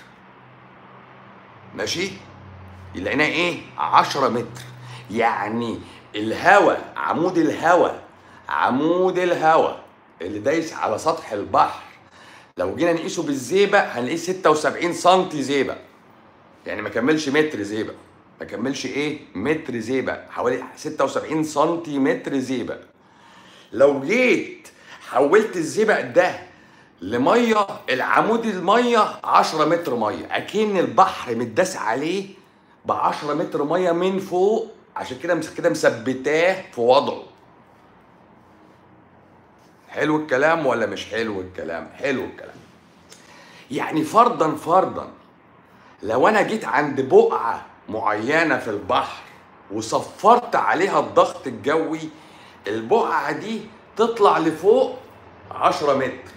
ماشي لقيناه ايه 10 متر يعني الهواء عمود الهواء عمود الهواء اللي دايس على سطح البحر لو جينا نقيسه بالزيبق هنلاقيه 76 سم زيبق يعني ما كملش متر زيبق ما كملش ايه متر زيبق حوالي 76 سنتيمتر زيبق لو جيت حولت الزيبق ده لميه العمود الميه 10 متر ميه اكن البحر متداس عليه ب 10 متر ميه من فوق عشان كده كده مثبتاه في وضعه حلو الكلام ولا مش حلو الكلام حلو الكلام يعني فرضا فرضا لو انا جيت عند بقعه معينه في البحر وصفرت عليها الضغط الجوي البقعه دي تطلع لفوق 10 متر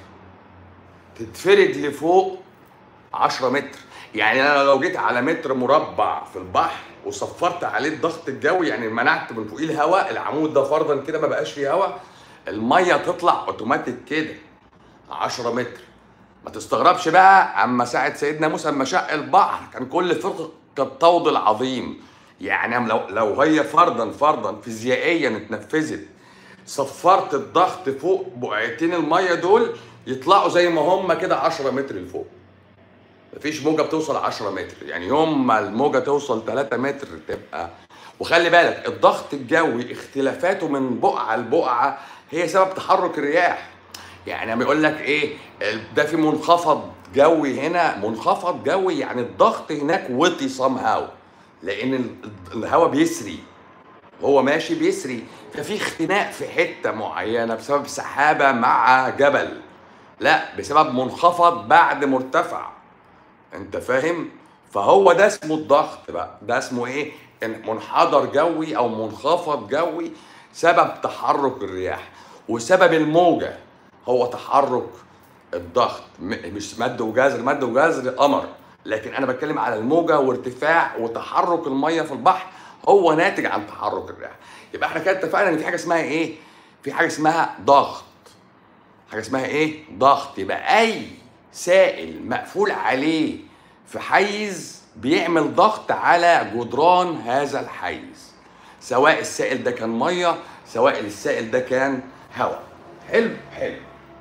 تتفرد لفوق 10 متر يعني انا لو جيت على متر مربع في البحر وصفرت عليه الضغط الجوي يعني منعت من فوقيه الهواء العمود ده فرضا كده ما بقاش فيه هواء الميه تطلع اوتوماتيك كده 10 متر ما تستغربش بقى اما ساعه سيدنا موسى اما شق البحر كان كل فرقه كالطود العظيم يعني لو لو هي فرضا فرضا فيزيائيا اتنفذت صفرت الضغط فوق بقعتين الميه دول يطلعوا زي ما هم كده 10 متر لفوق مفيش موجه بتوصل 10 متر يعني يوم ما الموجه توصل 3 متر تبقى وخلي بالك الضغط الجوي اختلافاته من بقعه لبقعه هي سبب تحرك الرياح يعني بيقول لك ايه ده في منخفض جوي هنا منخفض جوي يعني الضغط هناك وطي صام هاو لان الهواء بيسري هو ماشي بيسري ففي اختناق في حته معينه بسبب سحابه مع جبل لا بسبب منخفض بعد مرتفع انت فاهم فهو ده اسمه الضغط بقى ده اسمه ايه منحدر جوي او منخفض جوي سبب تحرك الرياح وسبب الموجه هو تحرك الضغط مش مد وجزر مد وجزر قمر لكن انا بتكلم على الموجه وارتفاع وتحرك الميه في البحر هو ناتج عن تحرك الرياح يبقى احنا كده اتفقنا ان في حاجه اسمها ايه في حاجه اسمها ضغط حاجه اسمها ايه ضغط يبقى اي سائل مقفول عليه في حيز بيعمل ضغط على جدران هذا الحيز سواء السائل ده كان ميه سواء السائل ده كان هواء حلو حلو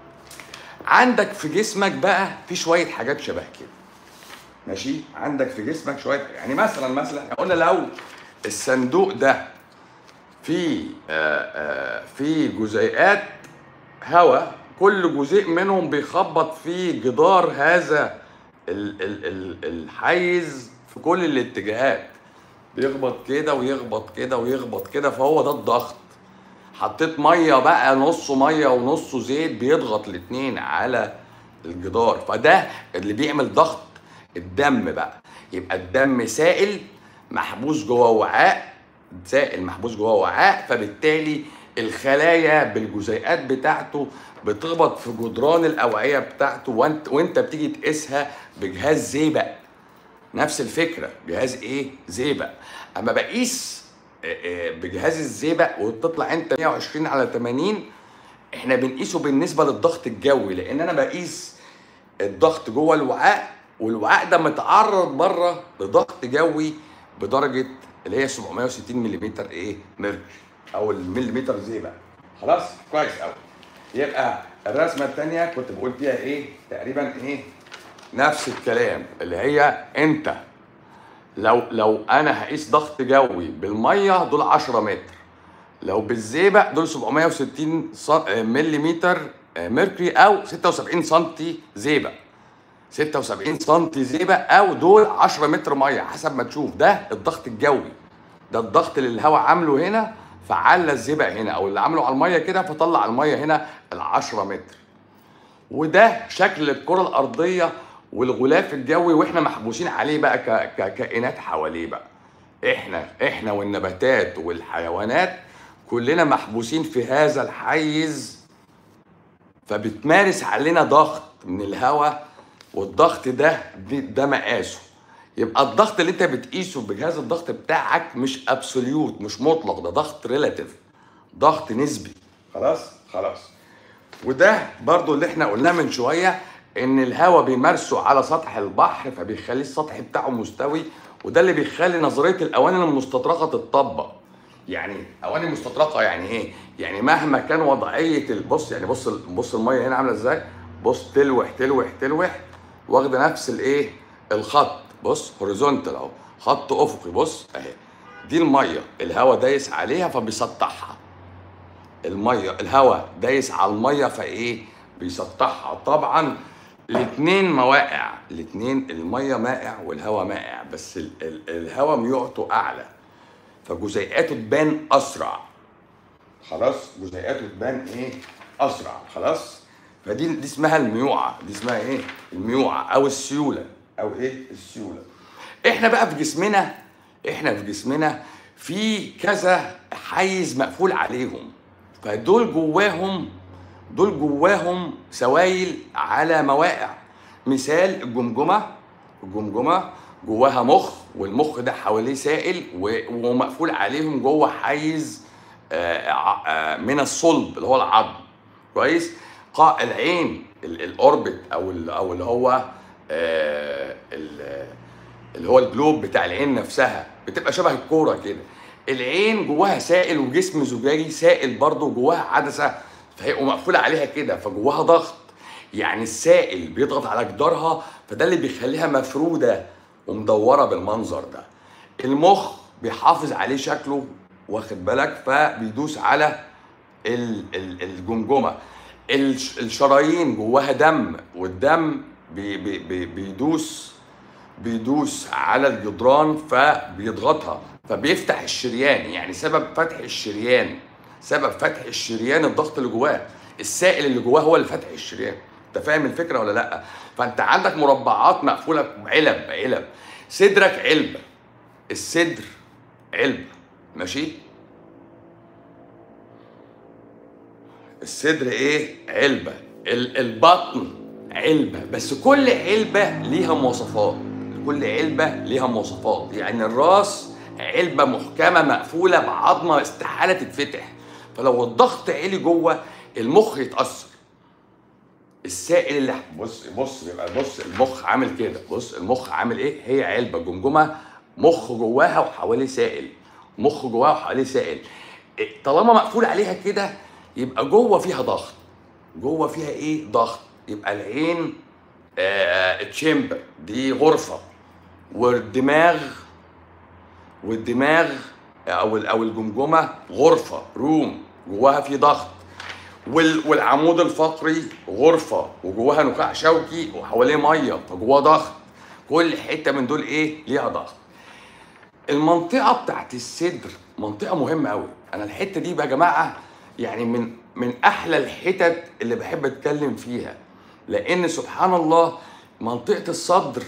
عندك في جسمك بقى في شويه حاجات شبه كده ماشي عندك في جسمك شويه يعني مثلا مثلا احنا قلنا لو الصندوق ده فيه في جزيئات هواء كل جزيء منهم بيخبط في جدار هذا ال ال ال الحيز في كل الاتجاهات بيخبط كده ويخبط كده ويخبط كده فهو ده الضغط حطيت ميه بقى نصه ميه ونصه زيت بيضغط الاتنين على الجدار فده اللي بيعمل ضغط الدم بقى يبقى الدم سائل محبوس جوه وعاء سائل محبوس جوه وعاء فبالتالي الخلايا بالجزيئات بتاعته بتخبط في جدران الاوعيه بتاعته وانت وانت بتيجي تقيسها بجهاز زيبق نفس الفكره جهاز ايه زيبق اما بقيس بجهاز الزيبق وتطلع انت 120 على 80 احنا بنقيسه بالنسبه للضغط الجوي لان انا بقيس الضغط جوه الوعاء والوعاء ده متعرض بره لضغط جوي بدرجه اللي هي 760 ملم ايه ميركوري او المليمتر زيبق خلاص كويس قوي يبقى الرسمه الثانيه كنت بقول فيها ايه تقريبا ايه نفس الكلام اللي هي انت لو لو انا هقيس ضغط جوي بالميه دول 10 متر لو بالزيبق دول 760 ملم ميركوري او 76 سم زيبق 76 سم زيبق او دول 10 متر ميه حسب ما تشوف ده الضغط الجوي ده الضغط اللي الهواء عامله هنا فعلى الزئبق هنا او اللي عمله على الميه كده فطلع الميه هنا ال 10 متر وده شكل الكره الارضيه والغلاف الجوي واحنا محبوسين عليه بقى ك- ككائنات حواليه بقى احنا احنا والنباتات والحيوانات كلنا محبوسين في هذا الحيز فبتمارس علينا ضغط من الهواء والضغط ده دي- ده مقاسه يبقى الضغط اللي انت بتقيسه بجهاز الضغط بتاعك مش ابسوليوت مش مطلق ده ضغط ريلاتيف ضغط نسبي خلاص خلاص وده برضو اللي احنا قلناه من شويه ان الهواء بيمارسه على سطح البحر فبيخلي السطح بتاعه مستوي وده اللي بيخلي نظريه الاواني المستطرقه تتطبق يعني اواني مستطرقه يعني ايه يعني مهما كان وضعيه البص يعني بص بص الميه هنا عامله ازاي بص تلوح تلوح تلوح واخده نفس الايه الخط بص هوريزونتال اهو خط افقي بص اهي دي الميه الهواء دايس عليها فبيسطحها الميه الهواء دايس على الميه فايه بيسطحها طبعا الاثنين مواقع الاثنين الميه مائع والهواء مائع بس ال- ال- الهواء ميوعته اعلى فجزيئاته تبان اسرع خلاص جزيئاته تبان ايه اسرع خلاص فدي دي اسمها الميوعه دي اسمها ايه الميوعه او السيوله او ايه السيوله احنا بقى في جسمنا احنا في جسمنا في كذا حيز مقفول عليهم فدول جواهم دول جواهم سوائل على مواقع مثال الجمجمه الجمجمه جواها مخ والمخ ده حواليه سائل و- ومقفول عليهم جوه حيز آه، ع- آه، من الصلب اللي هو العظم كويس قاع العين ال- الاوربت او ال- او اللي هو آه، ال- اللي هو الجلوب بتاع العين نفسها بتبقى شبه الكوره كده العين جواها سائل وجسم زجاجي سائل برضه جواها عدسه فهي مقفوله عليها كده فجواها ضغط يعني السائل بيضغط على جدارها فده اللي بيخليها مفروده ومدوره بالمنظر ده المخ بيحافظ عليه شكله واخد بالك فبيدوس على ال- ال- الجمجمه الش- الشرايين جواها دم والدم بي بي بي بيدوس بيدوس على الجدران فبيضغطها فبيفتح الشريان يعني سبب فتح الشريان سبب فتح الشريان الضغط اللي جواه السائل اللي جواه هو اللي فتح الشريان انت فاهم الفكره ولا لا فانت عندك مربعات مقفوله علب علب صدرك علبه الصدر علبه ماشي الصدر ايه علبه ال- البطن علبه بس كل علبه ليها مواصفات كل علبه ليها مواصفات يعني الراس علبه محكمه مقفوله بعظمه استحاله تتفتح فلو الضغط عالي جوه المخ يتاثر السائل اللي بص بص يبقى بص المخ عامل كده بص المخ عامل ايه هي علبه جمجمه مخ جواها وحواليه سائل مخ جواها وحواليه سائل إيه، طالما مقفول عليها كده يبقى جوه فيها ضغط جوه فيها ايه ضغط يبقى العين آه تشامبر دي غرفه والدماغ والدماغ او او الجمجمه غرفه روم جواها في ضغط وال- والعمود الفقري غرفه وجواها نخاع شوكي وحواليه ميه فجواه ضغط كل حته من دول ايه ليها ضغط المنطقه بتاعت الصدر منطقه مهمه قوي انا الحته دي بقى يا جماعه يعني من من احلى الحتت اللي بحب اتكلم فيها لان سبحان الله منطقه الصدر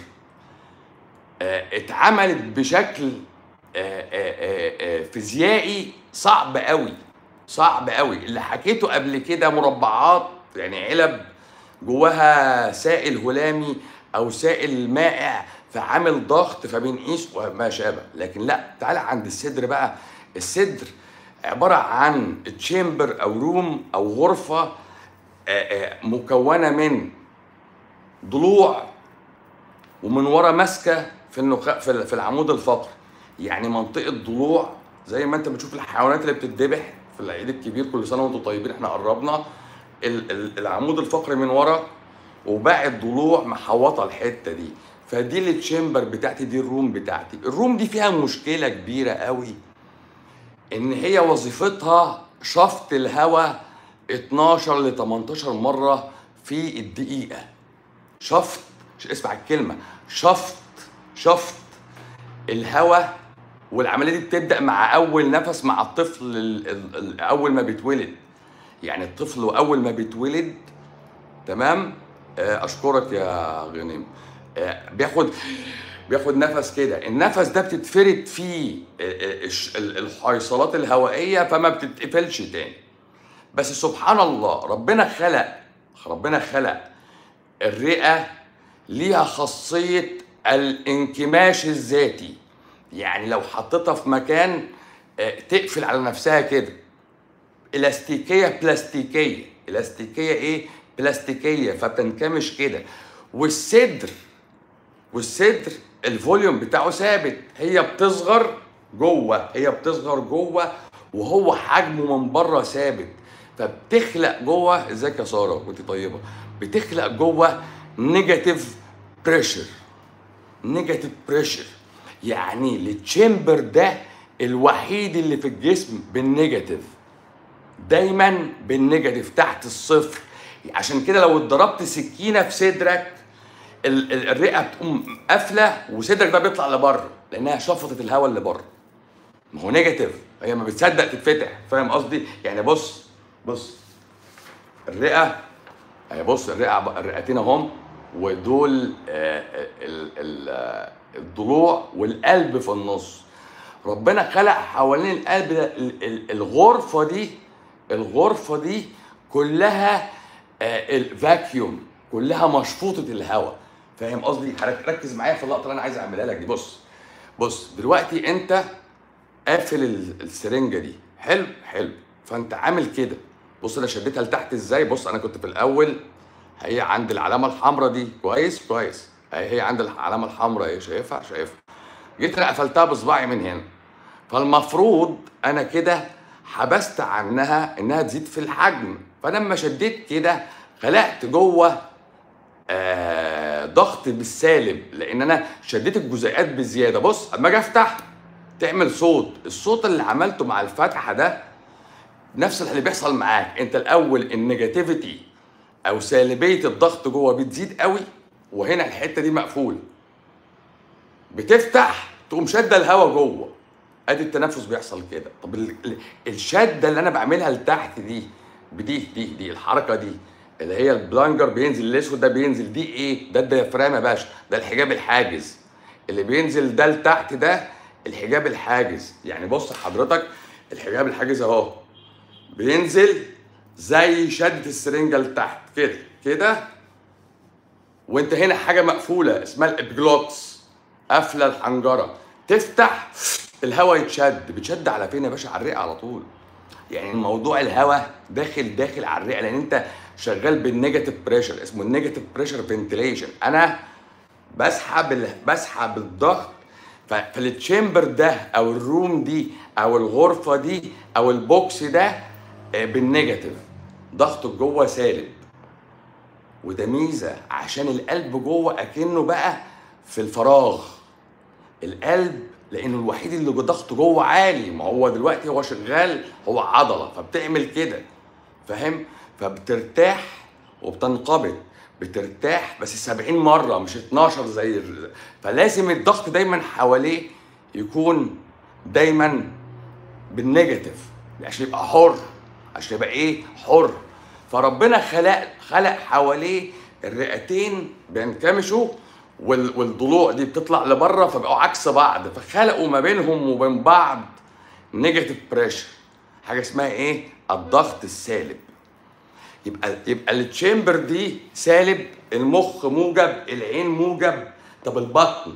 آه، اتعملت بشكل آه، آه، آه، آه، فيزيائي صعب قوي صعب قوي اللي حكيته قبل كده مربعات يعني علب جواها سائل هلامي او سائل مائع فعامل ضغط فبنقيس وما شابه لكن لا تعالى عند الصدر بقى الصدر عباره عن تشامبر او روم او غرفه آه، آه، مكونه من ضلوع ومن ورا ماسكه في النخاع في في العمود الفقري يعني منطقه ضلوع زي ما انت بتشوف الحيوانات اللي بتتذبح في العيد الكبير كل سنه وانتم طيبين احنا قربنا ال- ال- العمود الفقري من ورا وباقي الضلوع محوطه الحته دي فدي التشامبر بتاعتي دي الروم بتاعتي الروم دي فيها مشكله كبيره قوي ان هي وظيفتها شفط الهواء 12 ل 18 مره في الدقيقه شفط ش- اسمع الكلمه شفط شفط الهواء والعمليه دي بتبدا مع اول نفس مع الطفل ال- ال- ال- اول ما بيتولد يعني الطفل اول ما بيتولد تمام آه، اشكرك يا غنيم آه، بياخد بياخد نفس كده النفس ده بتتفرد فيه آه، آه، الش- ال- الحيصلات الهوائيه فما بتتقفلش تاني بس سبحان الله ربنا خلق ربنا خلق الرئه ليها خاصيه الانكماش الذاتي يعني لو حطيتها في مكان آه، تقفل على نفسها كده الاستيكيه بلاستيكيه الاستيكيه ايه بلاستيكيه فبتنكمش كده والصدر والصدر الفوليوم بتاعه ثابت هي بتصغر جوه هي بتصغر جوه وهو حجمه من بره ثابت فبتخلق جوه ازيك يا ساره وانت طيبه بتخلق جوه نيجاتيف بريشر نيجاتيف بريشر يعني التشامبر ده الوحيد اللي في الجسم بالنيجاتيف دايما بالنيجاتيف تحت الصفر عشان كده لو اتضربت سكينه في صدرك ال- ال- الرئه بتقوم قافله وصدرك ده بيطلع لبره لانها شفطت الهواء اللي بره ما هو نيجاتيف هي ما بتصدق تتفتح فاهم قصدي يعني بص بص الرئه هي بص الرئه الرئتين اهم ودول آه، ال- ال- آه، الضلوع والقلب في النص ربنا خلق حوالين القلب ده ال- ال- الغرفه دي الغرفه دي كلها آه، الفاكيوم كلها مشفوطه الهواء فاهم قصدي حضرتك ركز معايا في اللقطه اللي انا عايز اعملها لك دي بص بص دلوقتي انت قافل ال- السرنجه دي حلو حلو فانت عامل كده بص انا شديتها لتحت ازاي بص انا كنت في الاول هي عند العلامه الحمراء دي كويس كويس هي هي عند العلامه الحمراء ايه شايفها شايفها جيت انا قفلتها بصباعي من هنا فالمفروض انا كده حبست عنها انها تزيد في الحجم فلما شديت كده خلقت جوه آه ضغط بالسالب لان انا شديت الجزيئات بزياده بص اما اجي افتح تعمل صوت الصوت اللي عملته مع الفتحه ده نفس اللي بيحصل معاك انت الاول النيجاتيفيتي او سالبيه الضغط جوه بتزيد قوي وهنا الحته دي مقفوله بتفتح تقوم شاده الهواء جوه ادي التنفس بيحصل كده طب ال- ال- الشده اللي انا بعملها لتحت دي بدي دي دي الحركه دي اللي هي البلانجر بينزل الاسود ده بينزل دي ايه ده الديافرام يا باشا ده الحجاب الحاجز اللي بينزل ده لتحت ده الحجاب الحاجز يعني بص حضرتك الحجاب الحاجز اهو بينزل زي شده السرنجه لتحت كده كده وانت هنا حاجه مقفوله اسمها الابجلوتس قافله الحنجره تفتح الهواء يتشد بتشد على فين يا باشا على الرئه على طول يعني الموضوع الهواء داخل داخل على الرئه لان انت شغال بالنيجاتيف بريشر اسمه النيجاتيف بريشر فنتليشن انا بسحب ال... بسحب الضغط ف... فالتشامبر ده او الروم دي او الغرفه دي او البوكس ده آه، بالنيجاتيف ضغطه جوه سالب وده ميزه عشان القلب جوه اكنه بقى في الفراغ القلب لانه الوحيد اللي ضغطه جوه عالي ما هو دلوقتي هو شغال هو عضله فبتعمل كده فاهم فبترتاح وبتنقبض بترتاح بس 70 مره مش 12 زي ال... فلازم الضغط دايما حواليه يكون دايما بالنيجاتيف عشان يبقى حر عشان يبقى ايه حر فربنا خلق خلق حواليه الرئتين بينكمشوا وال- والضلوع دي بتطلع لبره فبقوا عكس بعض فخلقوا ما بينهم وبين بعض نيجاتيف بريشر حاجه اسمها ايه الضغط السالب يبقى يبقى التشامبر دي سالب المخ موجب العين موجب طب البطن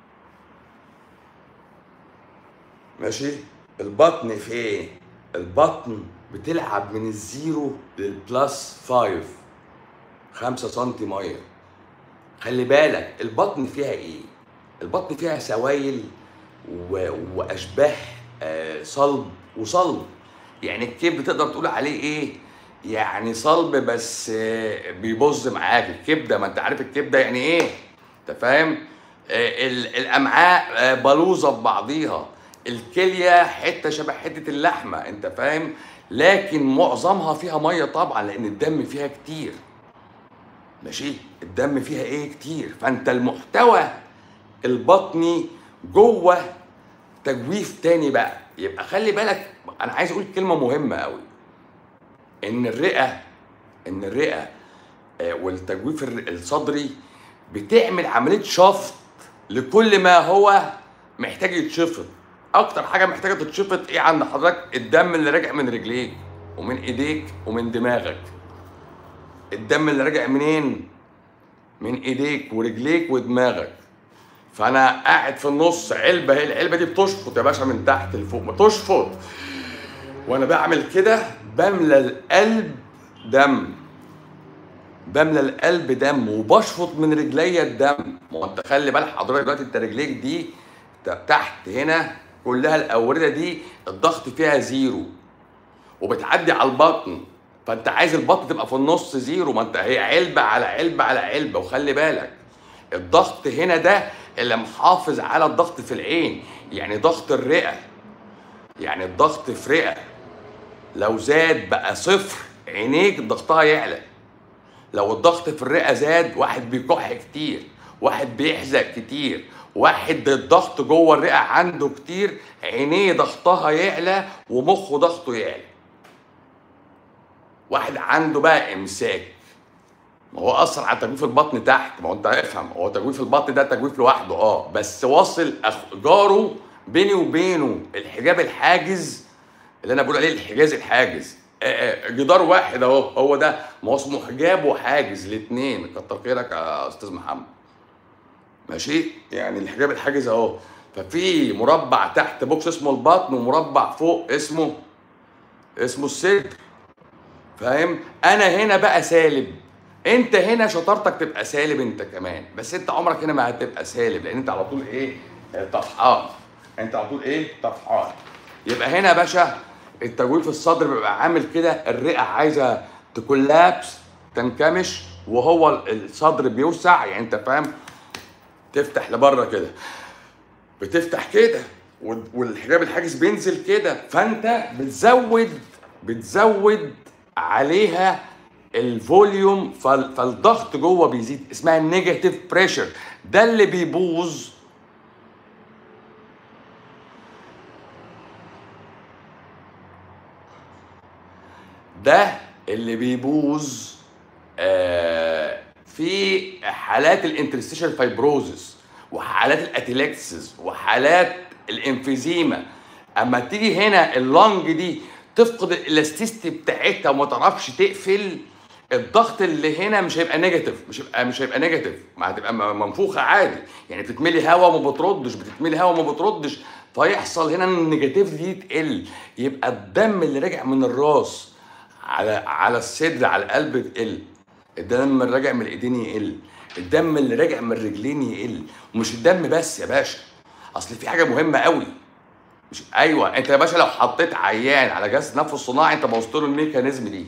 ماشي البطن فين البطن بتلعب من الزيرو للبلس فايف خمسة سنتي مية خلي بالك البطن فيها ايه البطن فيها سوائل و... واشباه آه صلب وصلب يعني الكبد تقدر تقول عليه ايه يعني صلب بس آه بيبظ معاك الكبده ما انت عارف الكبده يعني ايه انت فاهم آه ال- الامعاء آه بلوزه ببعضيها الكليه حته شبه حته اللحمه انت فاهم لكن معظمها فيها ميه طبعا لان الدم فيها كتير ماشي الدم فيها ايه كتير فانت المحتوى البطني جوه تجويف تاني بقى يبقى خلي بالك انا عايز اقول كلمه مهمه قوي ان الرئه ان الرئه آه، والتجويف الر- الصدري بتعمل عمليه شفط لكل ما هو محتاج يتشفط اكتر حاجه محتاجه تتشفط ايه عند حضرتك الدم اللي راجع من رجليك ومن ايديك ومن دماغك الدم اللي راجع منين من ايديك ورجليك ودماغك فانا قاعد في النص علبه هي العلبه دي بتشفط يا باشا من تحت لفوق ما تشفط وانا بعمل كده بملى القلب دم بملى القلب دم وبشفط من رجليا الدم ما هو انت خلي بالك حضرتك دلوقتي انت رجليك دي ت- تحت هنا كلها الاورده دي الضغط فيها زيرو وبتعدي على البطن فانت عايز البطن تبقى في النص زيرو ما انت هي علبه على علبه على علبه وخلي بالك الضغط هنا ده اللي محافظ على الضغط في العين يعني ضغط الرئه يعني الضغط في رئه لو زاد بقى صفر عينيك ضغطها يعلى لو الضغط في الرئه زاد واحد بيكح كتير واحد بيحزق كتير واحد الضغط جوه الرئه عنده كتير عينيه ضغطها يعلى ومخه ضغطه يعلى واحد عنده بقى امساك ما هو اثر على تجويف البطن تحت ما هو انت افهم هو تجويف البطن ده تجويف لوحده اه بس واصل أخ- جاره بيني وبينه الحجاب الحاجز اللي انا بقول عليه الحجاز الحاجز آه، آه، جدار واحد اهو هو ده ما هو اسمه حجاب وحاجز الاثنين كتر خيرك يا استاذ محمد ماشي يعني الحجاب الحاجز اهو ففي مربع تحت بوكس اسمه البطن ومربع فوق اسمه اسمه الصدر فاهم انا هنا بقى سالب انت هنا شطارتك تبقى سالب انت كمان بس انت عمرك هنا ما هتبقى سالب لان انت على طول ايه آه، طفحان انت على طول ايه طفحان يبقى هنا يا باشا التجويف الصدر بيبقى عامل كده الرئه عايزه تكولابس تنكمش وهو الصدر بيوسع يعني انت فاهم تفتح لبره كده بتفتح كده وال- والحجاب الحاجز بينزل كده فانت بتزود بتزود عليها الفوليوم فال- فالضغط جوه بيزيد اسمها النيجاتيف بريشر ده اللي بيبوظ ده اللي بيبوظ آه، في حالات الانترستيشال فايبروزس وحالات الاتيلكسس وحالات الانفيزيما اما تيجي هنا اللنج دي تفقد الالاستيستي بتاعتها وما تعرفش تقفل الضغط اللي هنا مش هيبقى نيجاتيف مش هيبقى مش هيبقى نيجاتيف ما هتبقى م- منفوخه عادي يعني بتتملي هواء وما بتردش بتتملي هواء وما بتردش فيحصل هنا ان النيجاتيف دي تقل يبقى الدم اللي راجع من الراس على على الصدر على القلب تقل الدم اللي راجع من الايدين يقل الدم اللي راجع من الرجلين يقل ومش الدم بس يا باشا اصل في حاجه مهمه قوي مش ايوه انت يا باشا لو حطيت عيان على جهاز تنفس صناعي انت بوظت له الميكانيزم دي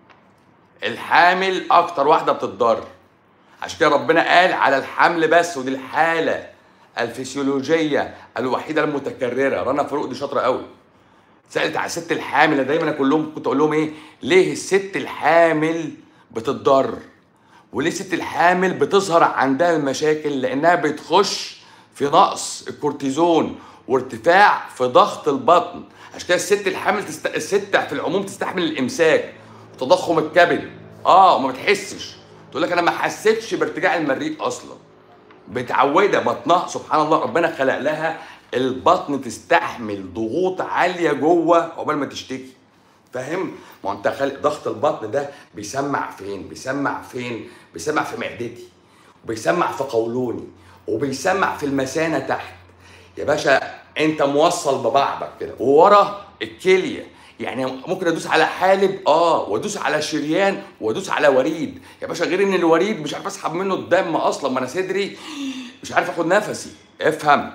الحامل اكتر واحده بتتضر عشان كده ربنا قال على الحمل بس ودي الحاله الفسيولوجيه الوحيده المتكرره رنا فاروق دي شاطره قوي سالت على الست الحامل أنا دايما اقول لهم كنت اقول لهم ايه ليه الست الحامل بتتضر وليه الست الحامل بتظهر عندها المشاكل لانها بتخش في نقص الكورتيزون وارتفاع في ضغط البطن عشان كده الست الحامل تست... الست في العموم تستحمل الامساك وتضخم الكبد اه وما بتحسش تقول لك انا ما حسيتش بارتجاع المريء اصلا متعوده بطنها سبحان الله ربنا خلق لها البطن تستحمل ضغوط عاليه جوه عقبال ما تشتكي فاهم؟ ما هو انت خالق ضغط البطن ده بيسمع فين؟ بيسمع فين؟ بيسمع في معدتي وبيسمع في قولوني وبيسمع في المثانه تحت يا باشا انت موصل ببعضك كده وورا الكليه يعني ممكن ادوس على حالب اه وادوس على شريان وادوس على وريد يا باشا غير ان الوريد مش عارف اسحب منه الدم اصلا ما انا صدري مش عارف اخد نفسي افهم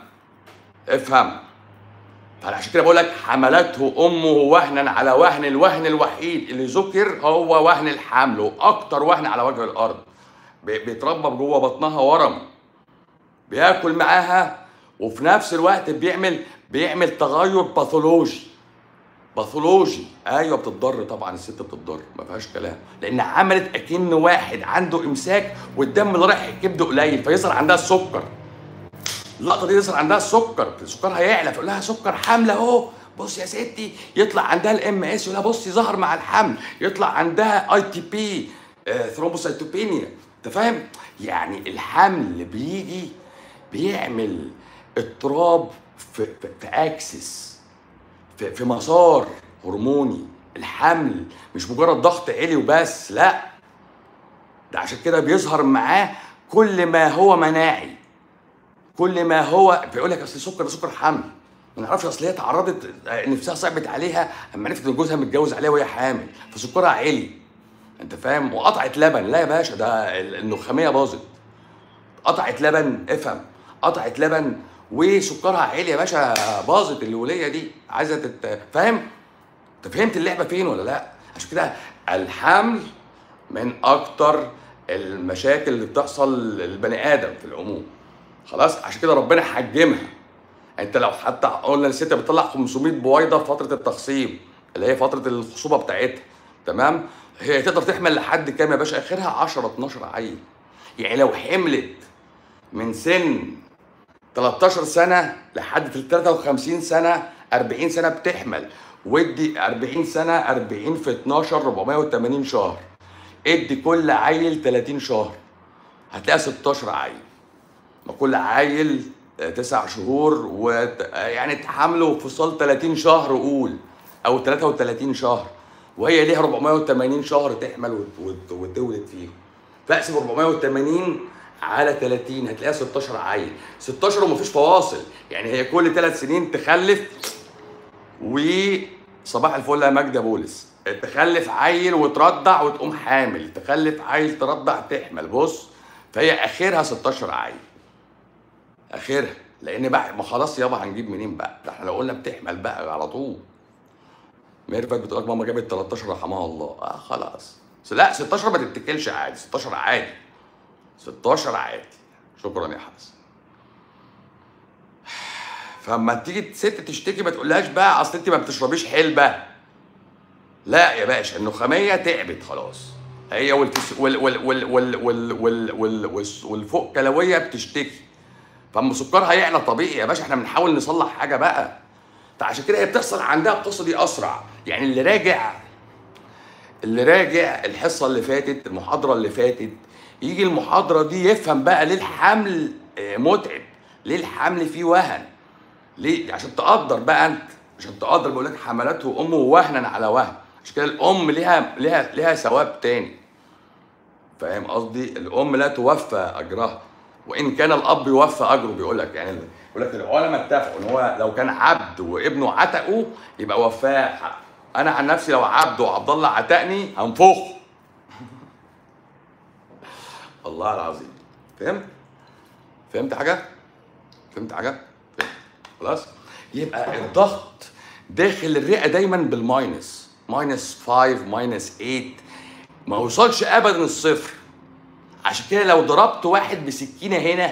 افهم فعشان كده بقول لك حملته امه وهنا على وهن الوهن الوحيد اللي ذكر هو وهن الحمل واكتر وهن على وجه الارض بي- بيتربى جوه بطنها ورم بياكل معاها وفي نفس الوقت بيعمل بيعمل تغير باثولوجي باثولوجي ايوه بتتضر طبعا الست بتتضر ما فيهاش كلام لان عملت اكن واحد عنده امساك والدم اللي رايح الكبد قليل فيظهر عندها السكر اللقطه دي يظهر عندها السكر سكرها يعلى فيقول لها سكر حامله اهو بص يا ستي يطلع عندها الام اس يقول لها بصي ظهر مع الحمل يطلع عندها اي تي بي ثرومبوسايتوبينيا انت فاهم يعني الحمل بيجي بيعمل اضطراب في في, في اكسس في, في مسار هرموني الحمل مش مجرد ضغط عالي وبس لا ده عشان كده بيظهر معاه كل ما هو مناعي كل ما هو بيقول لك اصل السكر ده سكر حمل ما نعرفش اصل هي اتعرضت نفسها صعبت عليها اما عرفت ان جوزها متجوز عليها وهي حامل فسكرها عالي انت فاهم وقطعت لبن لا يا باشا ده النخاميه باظت قطعت لبن افهم قطعت لبن وسكرها عالي يا باشا باظت الوليه دي عايزه تت... فاهم انت فهمت اللعبه فين ولا لا عشان كده الحمل من اكتر المشاكل اللي بتحصل للبني ادم في العموم خلاص عشان كده ربنا حجمها انت لو حتى قلنا الست بتطلع 500 بويضه في فتره التخصيب اللي هي فتره الخصوبه بتاعتها تمام هي تقدر تحمل لحد كام يا باشا اخرها 10 12 عيل يعني لو حملت من سن 13 سنه لحد 53 سنه 40 سنه بتحمل ودي 40 سنه 40 في 12 480 شهر ادي كل عيل 30 شهر هتلاقي 16 عيل ما كل عيل تسع شهور ويعني تحمله وفصال 30 شهر قول او 33 شهر وهي ليها 480 شهر تحمل وت- وت- وتولد فيه فاقسم 480 على 30 هتلاقيها 16 عيل 16 ومفيش فواصل يعني هي كل ثلاث سنين تخلف وصباح الفل يا ماجدة بولس تخلف عيل وترضع وتقوم حامل تخلف عيل ترضع تحمل بص فهي اخرها 16 عيل اخرها لان بقى ما خلاص يابا هنجيب منين بقى ده احنا لو قلنا بتحمل بقى على طول ميرفت بتقول لك ماما جابت 13 رحمها الله اه خلاص بس لا 16 ما تتكلش عادي 16 عادي 16 عادي شكرا يا حسن فلما تيجي ست تشتكي ما تقولهاش بقى اصل انت ما بتشربيش حلبه لا يا باشا النخاميه تعبت خلاص هي والفس وال وال وال وال وال وال وال وال والفوق كلويه بتشتكي فاما سكرها يعلى طبيعي يا باشا احنا بنحاول نصلح حاجه بقى فعشان كده هي بتحصل عندها القصه دي اسرع يعني اللي راجع اللي راجع الحصه اللي فاتت المحاضره اللي فاتت يجي المحاضره دي يفهم بقى ليه الحمل آه، متعب ليه الحمل فيه وهن ليه عشان تقدر بقى انت عشان تقدر بقول لك حملته امه وهنا على وهن عشان كده الام ليها ليها ليها ثواب تاني فاهم قصدي الام لا توفى اجرها وان كان الاب يوفى اجره بيقول لك يعني بيقول لك العلماء اتفقوا ان هو لو كان عبد وابنه عتقه يبقى وفاه حق انا عن نفسي لو عبد وعبد الله عتقني هنفخه والله العظيم فهمت فهمت حاجه فهمت حاجه فهمت. خلاص يبقى الضغط داخل الرئه دايما بالماينس ماينس 5 ماينس 8 ما يوصلش ابدا الصفر عشان كده لو ضربت واحد بسكينه هنا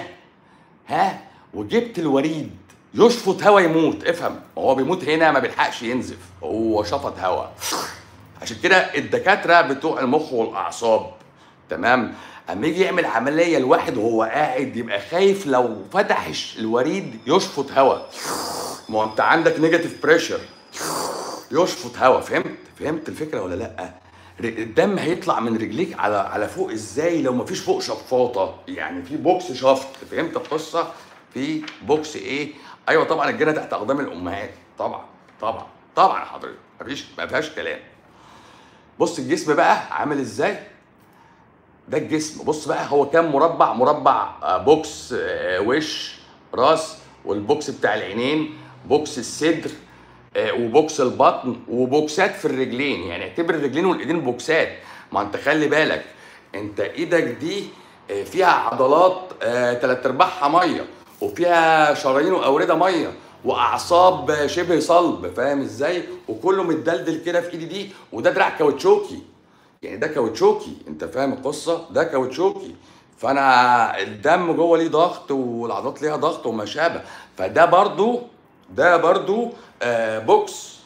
ها وجبت الوريد يشفط هوا يموت افهم هو بيموت هنا ما بيلحقش ينزف هو شفط هوا عشان كده الدكاتره بتوع المخ والاعصاب تمام اما يجي يعمل عمليه الواحد وهو قاعد يبقى خايف لو فتح الوريد يشفط هوا ما هو انت عندك نيجاتيف بريشر يشفط هوا فهمت فهمت الفكره ولا لا ر- الدم هيطلع من رجليك على على فوق ازاي لو مفيش فوق شفاطه يعني في بوكس شفط فهمت القصه في بوكس ايه ايوه طبعا الجنه تحت اقدام الامهات طبعا طبعا طبعا حضرتك مفيش ما فيهاش كلام بص الجسم بقى عامل ازاي ده الجسم بص بقى هو كام مربع مربع آه، بوكس آه، وش راس والبوكس بتاع العينين بوكس الصدر آه، وبوكس البطن وبوكسات في الرجلين يعني اعتبر الرجلين والايدين بوكسات ما انت خلي بالك انت ايدك دي آه، فيها عضلات آه، تلات ارباعها ميه وفيها شرايين واورده ميه واعصاب آه، شبه صلب فاهم ازاي وكله متدلدل كده في ايدي دي وده دراع كاوتشوكي يعني ده كاوتشوكي انت فاهم القصه ده كاوتشوكي فانا الدم جوه ليه ضغط والعضلات ليها ضغط وما شابه فده برضو ده برضو آه بوكس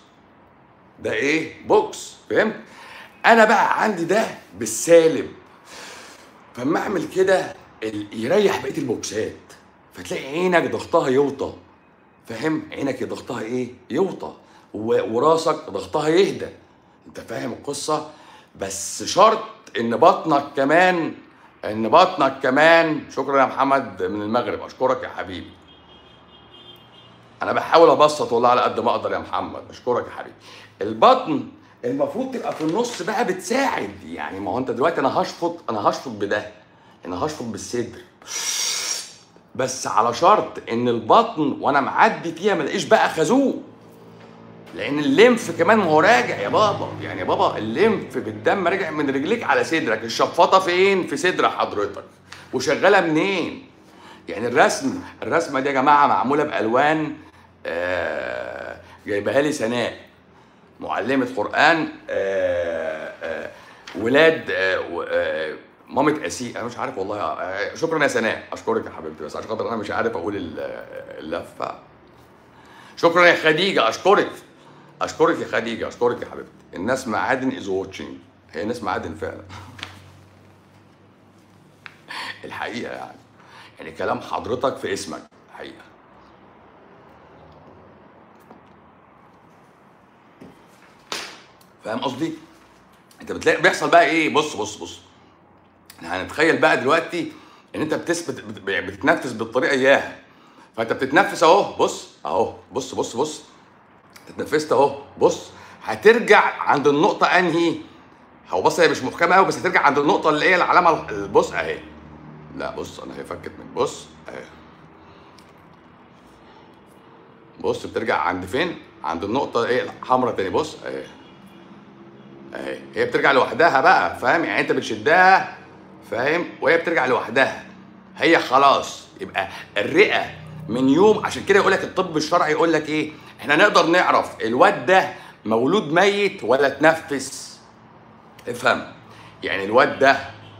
ده ايه بوكس فهمت انا بقى عندي ده بالسالب فاما اعمل كده ال- يريح بقيه البوكسات فتلاقي عينك ضغطها يوطى فاهم عينك ضغطها ايه يوطى و- وراسك ضغطها يهدى انت فاهم القصه بس شرط ان بطنك كمان ان بطنك كمان شكرا يا محمد من المغرب اشكرك يا حبيبي انا بحاول ابسط والله على قد ما اقدر يا محمد اشكرك يا حبيبي البطن المفروض تبقى في النص بقى بتساعد يعني ما هو انت دلوقتي انا هشفط انا هشفط بده ان هشفط بالصدر بس على شرط ان البطن وانا معدي فيها ما الاقيش بقى خازوق لان الليمف كمان ما هو راجع يا بابا يعني يا بابا الليمف بالدم راجع من رجليك على صدرك الشفاطه فين في صدر حضرتك وشغاله منين يعني الرسم الرسمه دي يا جماعه معموله بالوان آه جايبها لي سناء معلمه قران آه آه ولاد آه و- آه مامة أسيء أنا مش عارف والله آه، شكرا يا سناء أشكرك يا حبيبتي بس عشان خاطر أنا مش عارف أقول ال- اللفة شكرا يا خديجة أشكرك أشكرك يا خديجة أشكرك يا حبيبتي الناس معادن از واتشنج هي ناس معادن فعلا الحقيقة يعني يعني كلام حضرتك في اسمك الحقيقة فاهم قصدي؟ انت بتلاقي بيحصل بقى ايه بص بص بص احنا هنتخيل بقى دلوقتي ان انت بتثبت بت- بتتنفس بالطريقه اياها فانت بتتنفس اهو بص اهو بص بص بص اتنفست اهو بص هترجع عند النقطه انهي هو بص هي مش محكمه قوي بس هترجع عند النقطه اللي هي العلامه البص اهي لا بص انا هي فكت من بص اهي بص بترجع عند فين عند النقطه ايه الحمراء تاني بص اهي اهي هي بترجع لوحدها بقى فاهم يعني انت بتشدها فاهم وهي بترجع لوحدها هي خلاص يبقى الرئه من يوم عشان كده يقول لك الطب الشرعي يقول لك ايه احنا نقدر نعرف الواد ده مولود ميت ولا اتنفس افهم يعني الواد ده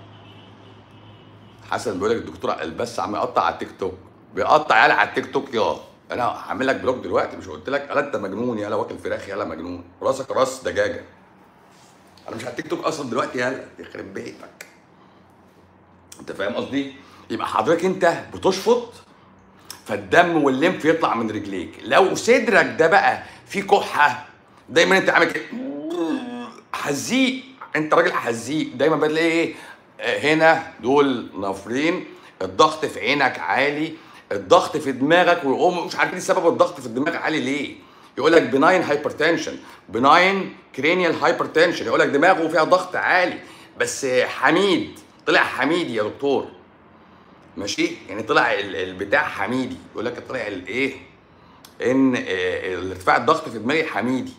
حسن بيقول لك الدكتور البس عم يقطع على التيك توك بيقطع يالا على التيك توك يا انا هعمل لك بلوك دلوقتي مش قلت لك يالا انت مجنون يالا واكل فراخ يالا مجنون راسك راس دجاجه انا مش على التيك توك اصلا دلوقتي يالا يخرب بيتك انت فاهم قصدي يبقى حضرتك انت بتشفط فالدم والليمف يطلع من رجليك لو صدرك ده بقى فيه كحه دايما انت عامل كده حزيق انت راجل حزيق دايما بتلاقي ايه آه، هنا دول نافرين الضغط في عينك عالي الضغط في دماغك ويقوم مش عارفين سبب الضغط في الدماغ عالي ليه يقول لك بناين هايبرتنشن بناين كرينيال هايبرتنشن يقول لك دماغه فيها ضغط عالي بس حميد طلع حميدي يا دكتور ماشي يعني طلع ال- البتاع حميدي يقول لك طلع الايه ان آه، الارتفاع الضغط في دماغي حميدي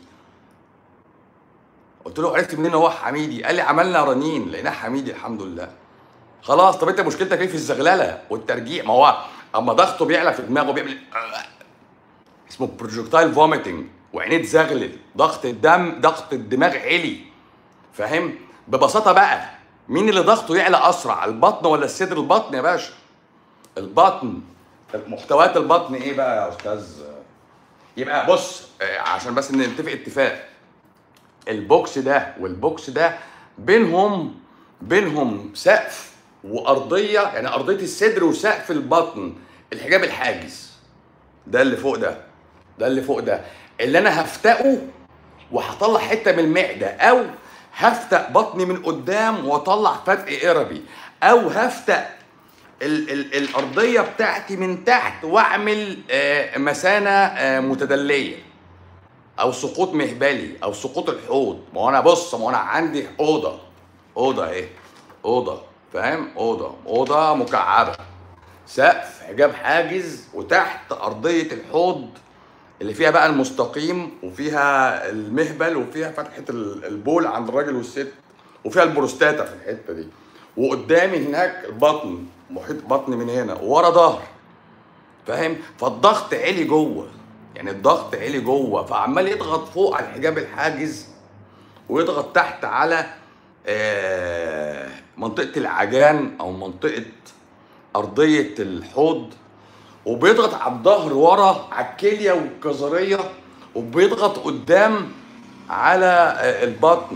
قلت له عرفت منين هو حميدي قال لي عملنا رنين لقيناه حميدي الحمد لله خلاص طب انت مشكلتك ايه في الزغلله والترجيع ما هو اما ضغطه بيعلى في دماغه بيعمل اسمه بروجكتايل فوميتنج وعينيه تزغلل ضغط الدم ضغط الدماغ عالي فاهم ببساطه بقى مين اللي ضغطه يعلى اسرع البطن ولا الصدر البطن يا باشا البطن محتويات البطن ايه بقى يا استاذ يبقى بص آه، عشان بس نتفق اتفاق البوكس ده والبوكس ده بينهم بينهم سقف وارضيه يعني ارضيه الصدر وسقف البطن الحجاب الحاجز ده اللي فوق ده ده اللي فوق ده اللي انا هفتقه وهطلع حته من المعده او هفتق بطني من قدام واطلع فتق قربي او هفتق ال ال الارضيه بتاعتي من تحت واعمل آه، مثانه آه، متدليه او سقوط مهبلي او سقوط الحوض ما هو انا بص ما هو انا عندي اوضه اوضه اهي اوضه فاهم اوضه اوضه مكعبه سقف حجاب حاجز وتحت ارضيه الحوض اللي فيها بقى المستقيم وفيها المهبل وفيها فتحه ال- البول عند الراجل والست وفيها البروستاتا في الحته دي وقدامي هناك البطن محيط بطن من هنا ورا ظهر فاهم فالضغط عالي جوه يعني الضغط عالي جوه فعمال يضغط فوق على الحجاب الحاجز ويضغط تحت على آه، منطقه العجان او منطقه ارضيه الحوض وبيضغط على الظهر ورا على الكليه والكظريه وبيضغط قدام على آه، البطن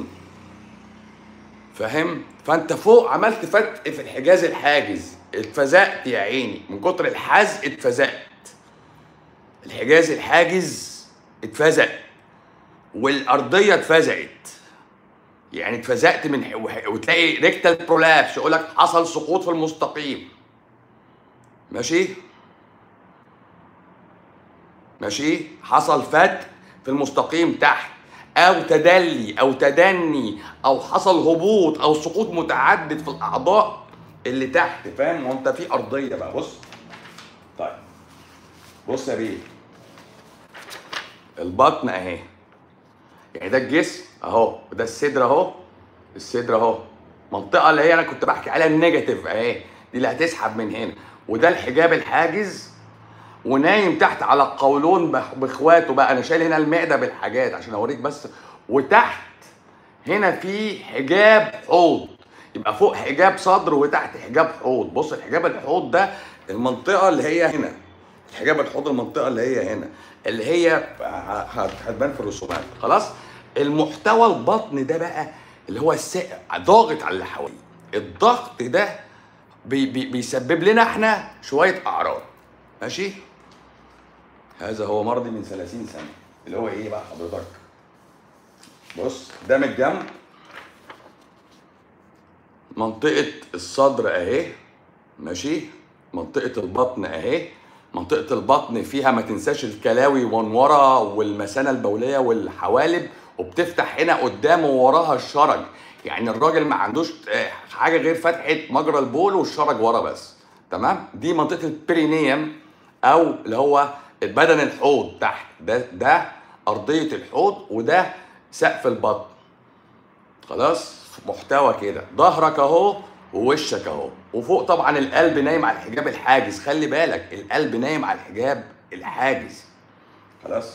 فاهم فانت فوق عملت فتق في الحجاز الحاجز اتفزقت يا عيني من كتر الحزق اتفزقت الحجاز الحاجز اتفزق والارضيه اتفزقت يعني اتفزقت من ح- وتلاقي ريكتال برولابس يقول لك حصل سقوط في المستقيم ماشي ماشي حصل فتق في المستقيم تحت او تدلي او تدني او حصل هبوط او سقوط متعدد في الاعضاء اللي تحت فاهم وانت في ارضيه بقى بص طيب بص يا بيه البطن اهي يعني ده الجسم اهو وده الصدر اهو الصدر اهو منطقه اللي هي انا كنت بحكي عليها النيجاتيف اهي دي اللي هتسحب من هنا وده الحجاب الحاجز ونايم تحت على القولون بخ- باخواته بقى انا شايل هنا المعده بالحاجات عشان اوريك بس وتحت هنا في حجاب حوض يبقى فوق حجاب صدر وتحت حجاب حوض بص الحجاب الحوض ده المنطقه اللي هي هنا حجاب الحوض المنطقه اللي هي هنا اللي هي ه- ه- هتبان في الرسومات خلاص المحتوى البطن ده بقى اللي هو السائع ضاغط على اللي حواليه الضغط ده بي بي بيسبب لنا احنا شويه اعراض ماشي هذا هو مرضي من 30 سنه اللي هو ايه بقى حضرتك بص ده من الجنب منطقة الصدر اهي ماشي منطقة البطن اهي منطقة البطن فيها ما تنساش الكلاوي من ورا والمثانة البولية والحوالب وبتفتح هنا قدام ووراها الشرج يعني الراجل ما عندوش آه، حاجة غير فتحة مجرى البول والشرج ورا بس تمام دي منطقة البرينيوم او اللي هو بدن الحوض تحت ده ده أرضية الحوض وده سقف البطن خلاص محتوى كده ظهرك اهو ووشك اهو وفوق طبعا القلب نايم على الحجاب الحاجز خلي بالك القلب نايم على الحجاب الحاجز خلاص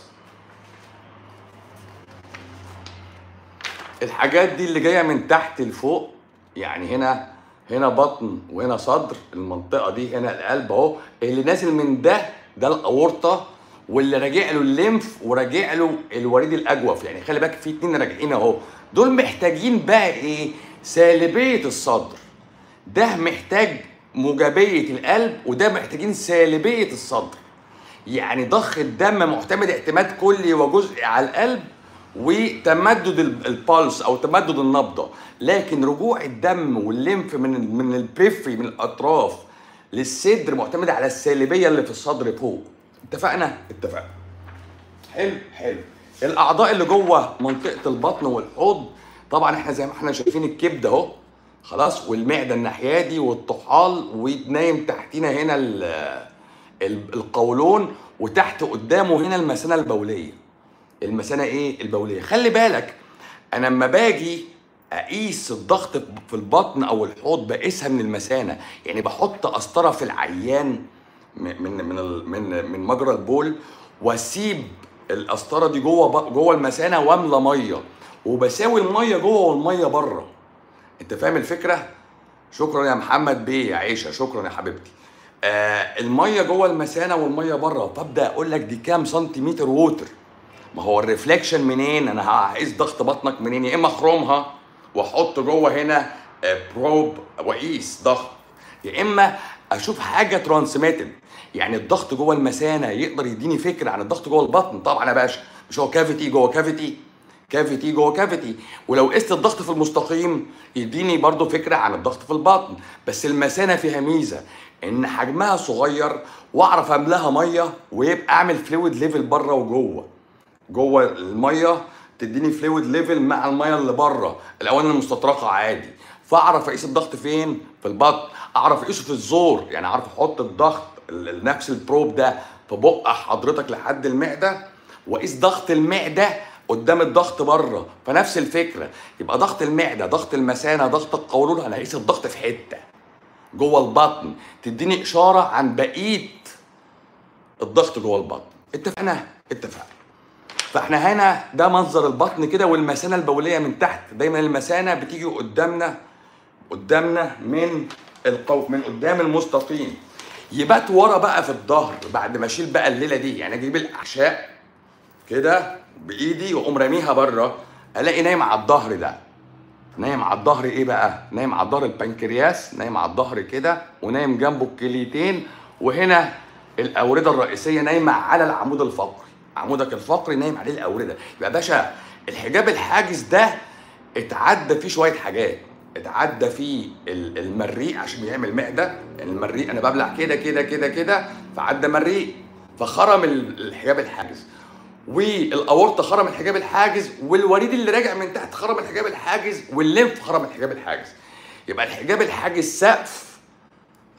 الحاجات دي اللي جايه من تحت لفوق يعني هنا هنا بطن وهنا صدر المنطقه دي هنا القلب اهو اللي نازل من ده ده الاورطه واللي راجع له الليمف وراجع له الوريد الاجوف يعني خلي بالك في اتنين راجعين اهو دول محتاجين بقى ايه سالبيه الصدر ده محتاج موجبيه القلب وده محتاجين سالبيه الصدر يعني ضخ الدم معتمد اعتماد كلي وجزئي على القلب وتمدد ال- البلس او تمدد النبضه لكن رجوع الدم والليمف من من البريفري من الاطراف للصدر معتمد على السالبيه اللي في الصدر فوق اتفقنا اتفقنا حلو حلو الاعضاء اللي جوه منطقه البطن والحوض طبعا احنا زي ما احنا شايفين الكبد اهو خلاص والمعده الناحيه دي والطحال ونايم تحتينا هنا ال- ال- القولون وتحت قدامه هنا المثانه البوليه المثانه ايه البوليه خلي بالك انا لما باجي اقيس الضغط في البطن او الحوض بقيسها من المثانه يعني بحط قسطره في العيان من من من ال- من, من مجرى البول واسيب القسطره دي جوه ب- جوه المثانه واملى ميه وبساوي الميه جوه والميه بره انت فاهم الفكره شكرا يا محمد بيه يا عيشه شكرا يا حبيبتي آه الميه جوه المثانه والميه بره فابدا اقول لك دي كام سنتيمتر ووتر ما هو الريفليكشن منين انا هقيس ضغط بطنك منين يا اما اخرمها واحط جوه هنا آه، بروب واقيس ضغط يا اما اشوف حاجه ترانسميتد يعني الضغط جوه المثانه يقدر يديني فكره عن الضغط جوه البطن طبعا يا باشا مش هو كافيتي جوه كافيتي كافيتي جوه كافيتي ولو قست الضغط في المستقيم يديني برضو فكره عن الضغط في البطن بس المثانه فيها ميزه ان حجمها صغير واعرف املاها ميه ويبقى اعمل فلويد ليفل بره وجوه جوه الميه تديني فلويد ليفل مع الميه اللي بره الاواني المستطرقه عادي فاعرف اقيس الضغط فين في البطن اعرف اقيسه في الزور يعني اعرف احط الضغط ال- ال- نفس البروب ده في بق حضرتك لحد المعده واقيس ضغط المعده قدام الضغط بره فنفس الفكره يبقى ضغط المعده ضغط المثانه ضغط القولون انا هقيس الضغط في حته جوه البطن تديني اشاره عن بقيه الضغط جوه البطن اتفقنا اتفقنا فاحنا هنا ده منظر البطن كده والمثانه البوليه من تحت دايما المثانه بتيجي قدامنا قدامنا من القو... من قدام المستقيم يبات ورا بقى في الظهر بعد ما اشيل بقى الليله دي يعني اجيب الاحشاء كده بايدي واقوم راميها بره الاقي نايم على الظهر ده نايم على الظهر ايه بقى نايم على الظهر البنكرياس نايم على الظهر كده ونايم جنبه الكليتين وهنا الاورده الرئيسيه نايمه على العمود الفقري عمودك الفقري نايم عليه الاورده يبقى باشا الحجاب الحاجز ده اتعدى فيه شويه حاجات اتعدى فيه ال- المريء عشان بيعمل معده يعني المريء انا ببلع كده كده كده كده فعدى مريء فخرم ال- الحجاب الحاجز والاورطه خرم الحجاب الحاجز والوريد اللي راجع من تحت خرم الحجاب الحاجز والليمف خرم الحجاب الحاجز يبقى الحجاب الحاجز سقف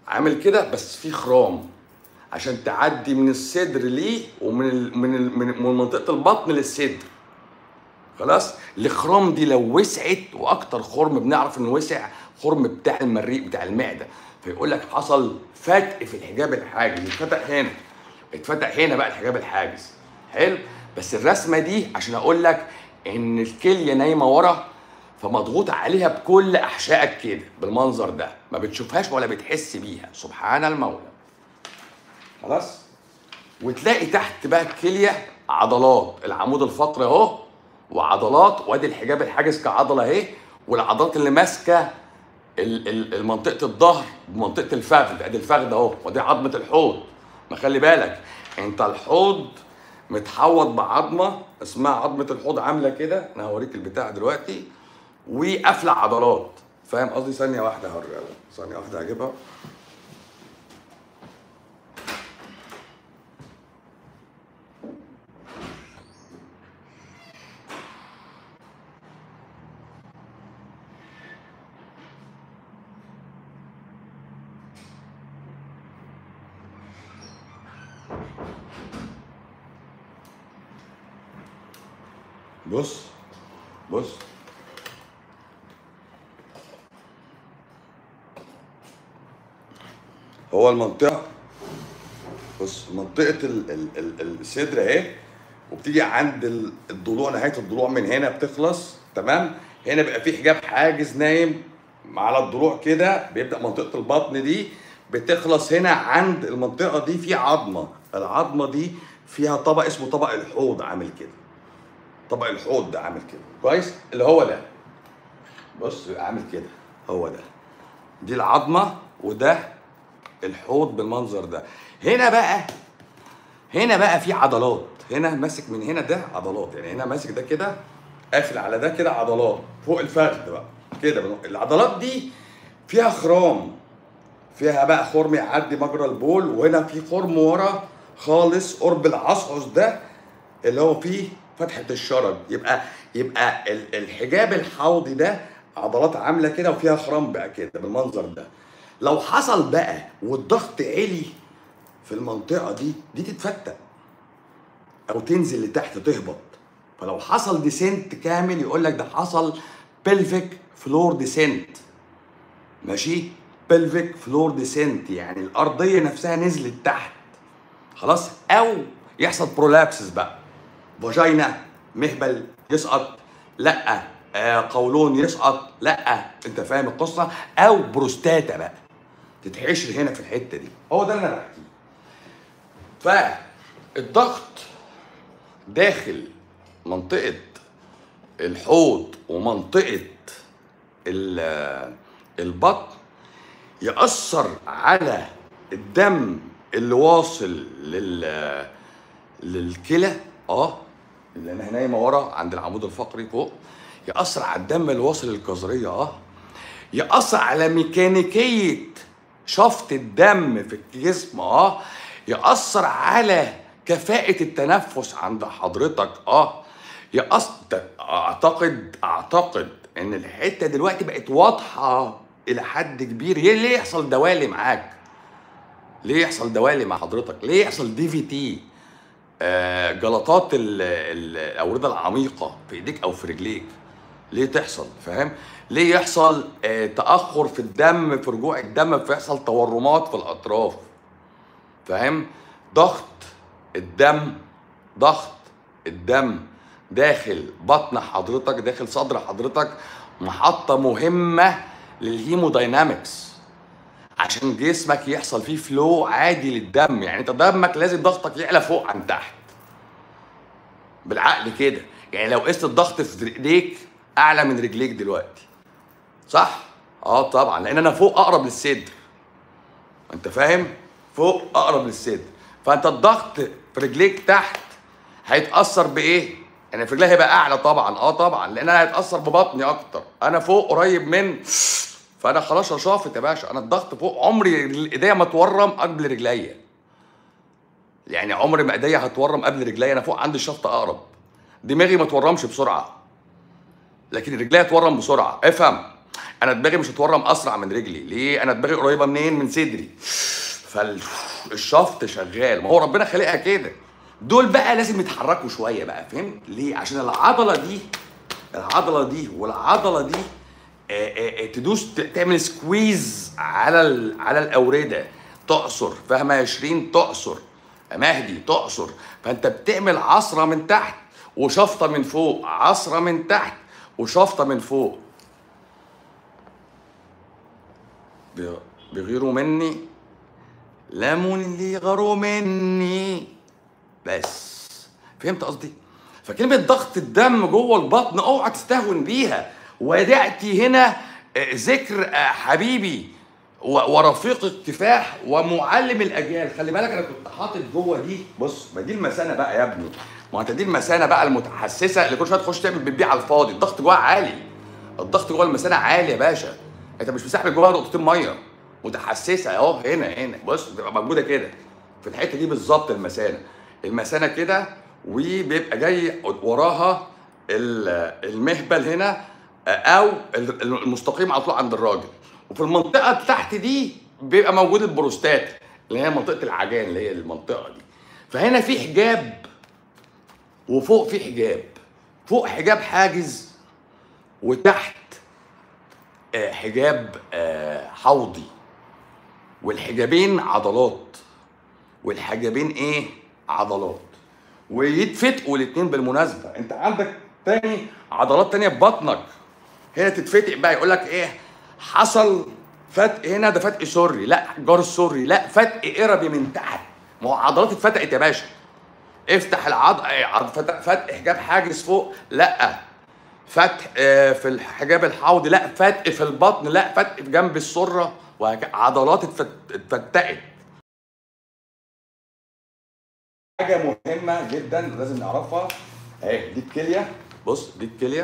عامل كده بس في خرام عشان تعدي من الصدر ليه ومن ال من ال من من منطقه البطن للصدر خلاص الخرام دي لو وسعت واكتر خرم بنعرف انه وسع خرم بتاع المريء بتاع المعده فيقول لك حصل فتق في الحجاب الحاجز اتفتح هنا اتفتح هنا بقى الحجاب الحاجز حلو بس الرسمه دي عشان اقول لك ان الكليه نايمه ورا فمضغوط عليها بكل احشائك كده بالمنظر ده ما بتشوفهاش ولا بتحس بيها سبحان المولى خلاص وتلاقي تحت بقى الكليه عضلات العمود الفقري اهو وعضلات وادي الحجاب الحاجز كعضله اهي والعضلات اللي ماسكه ال- ال- المنطقه الظهر بمنطقه الفخذ ادي الفخذ اهو ودي عظمه الحوض ما خلي بالك انت الحوض متحوط بعظمه اسمها عظمه الحوض عامله كده انا هوريك البتاع دلوقتي وقافله عضلات فاهم قصدي ثانيه واحده هوريها لك. ثانيه واحده هجيبها بص بص هو المنطقة بص منطقة ال ال ال الصدر اهي وبتيجي عند ال- الضلوع نهاية الضلوع من هنا بتخلص تمام هنا بيبقى في حجاب حاجز نايم على الضلوع كده بيبدأ منطقة البطن دي بتخلص هنا عند المنطقة دي في عظمة العظمة دي فيها طبق اسمه طبق الحوض عامل كده طبق الحوض ده عامل كده كويس اللي هو ده بص عامل كده هو ده دي العظمه وده الحوض بالمنظر ده هنا بقى هنا بقى في عضلات هنا ماسك من هنا ده عضلات يعني هنا ماسك ده كده قافل على ده كده عضلات فوق الفخذ بقى كده بنو- العضلات دي فيها خرام فيها بقى خرم يعدي مجرى البول وهنا في خرم ورا خالص قرب العصعص ده اللي هو فيه فتحة الشرج يبقى يبقى ال- الحجاب الحوضي ده عضلات عاملة كده وفيها خرام بقى كده بالمنظر ده لو حصل بقى والضغط عالي في المنطقة دي دي تتفتق أو تنزل لتحت تهبط فلو حصل ديسنت كامل يقول لك ده حصل بلفيك فلور ديسنت ماشي بلفيك فلور ديسنت يعني الأرضية نفسها نزلت تحت خلاص او يحصل برولابسس بقى فاجينا مهبل يسقط لا آه قولون يسقط لا انت فاهم القصه او بروستاتا بقى تتحشر هنا في الحته دي هو ده اللي انا بحكيه فالضغط داخل منطقه الحوض ومنطقه ال- البطن يأثر على الدم اللي واصل لل للكلى اه اللي انا نايمه ورا عند العمود الفقري فوق يأثر على الدم اللي واصل للكظريه اه يأثر على ميكانيكيه شفط الدم في الجسم اه يأثر على كفاءة التنفس عند حضرتك اه يأثر اعتقد اعتقد ان الحته دلوقتي بقت واضحه الى حد كبير ليه ليه يحصل دوالي معاك ليه يحصل دوالي مع حضرتك ليه يحصل دي في تي آه، جلطات ال- ال- الاورده العميقه في ايديك او في رجليك ليه تحصل فاهم ليه يحصل آه، تاخر في الدم في رجوع الدم فيحصل تورمات في الاطراف فاهم ضغط الدم ضغط الدم داخل بطن حضرتك داخل صدر حضرتك محطة مهمة للهيموداينامكس عشان جسمك يحصل فيه فلو عادي للدم يعني انت دمك لازم ضغطك يعلى فوق عن تحت بالعقل كده يعني لو قست الضغط في ايديك اعلى من رجليك دلوقتي صح اه طبعا لان انا فوق اقرب للصدر انت فاهم فوق اقرب للصدر فانت الضغط في رجليك تحت هيتاثر بايه يعني في رجلي هيبقى اعلى طبعا اه طبعا لان انا هيتاثر ببطني اكتر انا فوق قريب من فانا خلاص رشافت يا باشا انا الضغط فوق عمري ايديا ما تورم قبل رجليا يعني عمري ما ايديا هتورم قبل رجليا انا فوق عندي الشفط اقرب دماغي ما تورمش بسرعه لكن رجليا تورم بسرعه افهم انا دماغي مش هتورم اسرع من رجلي ليه انا دماغي قريبه منين من صدري فالشفط شغال ما هو ربنا خلقها كده دول بقى لازم يتحركوا شويه بقى فهمت ليه عشان العضله دي العضله دي والعضله دي آه، آه، آه، تدوس ت- تعمل سكويز على ال- على الاورده تعصر فاهمه يا شيرين تعصر يا مهدي تعصر فانت بتعمل عصره من تحت وشفطه من فوق عصره من تحت وشفطه من فوق بي- بيغيروا مني لمون اللي غاروا مني بس فهمت قصدي فكلمة ضغط الدم جوه البطن اوعى تستهون بيها ودعتي هنا آه، ذكر آه، حبيبي و- ورفيق الكفاح ومعلم الاجيال خلي بالك انا كنت حاطط جوه دي بص ما دي المثانه بقى يا ابني ما انت دي المثانه بقى المتحسسه اللي كل شويه تخش تعمل بتبيع على الفاضي الضغط جواها عالي الضغط جوه المثانه عالي يا باشا انت مش مسحب جواها نقطتين ميه متحسسه اهو هنا هنا بص بتبقى موجوده كده في الحته دي بالظبط المثانه المثانه كده وبيبقى جاي وراها ال- المهبل هنا او ال- المستقيم على طول عند الراجل وفي المنطقه اللي تحت دي بيبقى موجود البروستات اللي هي منطقه العجان اللي هي المنطقه دي فهنا في حجاب وفوق في حجاب فوق حجاب حاجز وتحت آه، حجاب آه، حوضي والحجابين عضلات والحجابين ايه عضلات ويتفتقوا الاتنين بالمناسبه انت عندك تاني عضلات تانية في بطنك هنا تتفتق بقى يقول لك ايه حصل فتق هنا ده فتق سري لا جار سري لا فتق قربي من تحت ما هو عضلات اتفتقت يا باشا افتح العض إيه، عض- فتح فتح حجاب حاجز فوق لا فتح آه، في الحجاب الحوضي لا فتق في البطن لا فتق في جنب السره وهك- عضلات اتفت- اتفتقت حاجه مهمه جدا لازم نعرفها اهي دي الكليه بص دي الكليه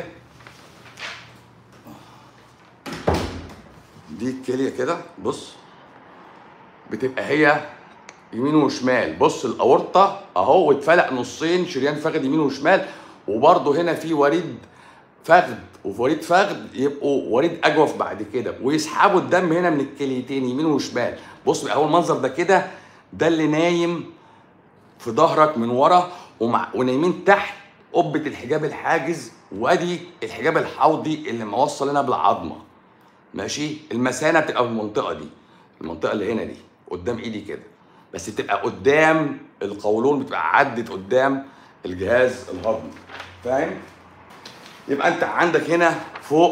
دي الكليه كده بص بتبقى هي يمين وشمال بص الاورطه اهو واتفلق نصين شريان فخذ يمين وشمال وبرده هنا في وريد فخذ وفي وريد فخذ يبقوا وريد اجوف بعد كده ويسحبوا الدم هنا من الكليتين يمين وشمال بص بقى هو المنظر ده كده ده اللي نايم في ظهرك من ورا ومع ونايمين تحت قبه الحجاب الحاجز وادي الحجاب الحوضي اللي موصل هنا بالعظمه ماشي المثانه بتبقى في المنطقه دي المنطقه اللي هنا دي قدام ايدي كده بس بتبقى قدام القولون بتبقى عدت قدام الجهاز الهضمي فاهم يبقى انت عندك هنا فوق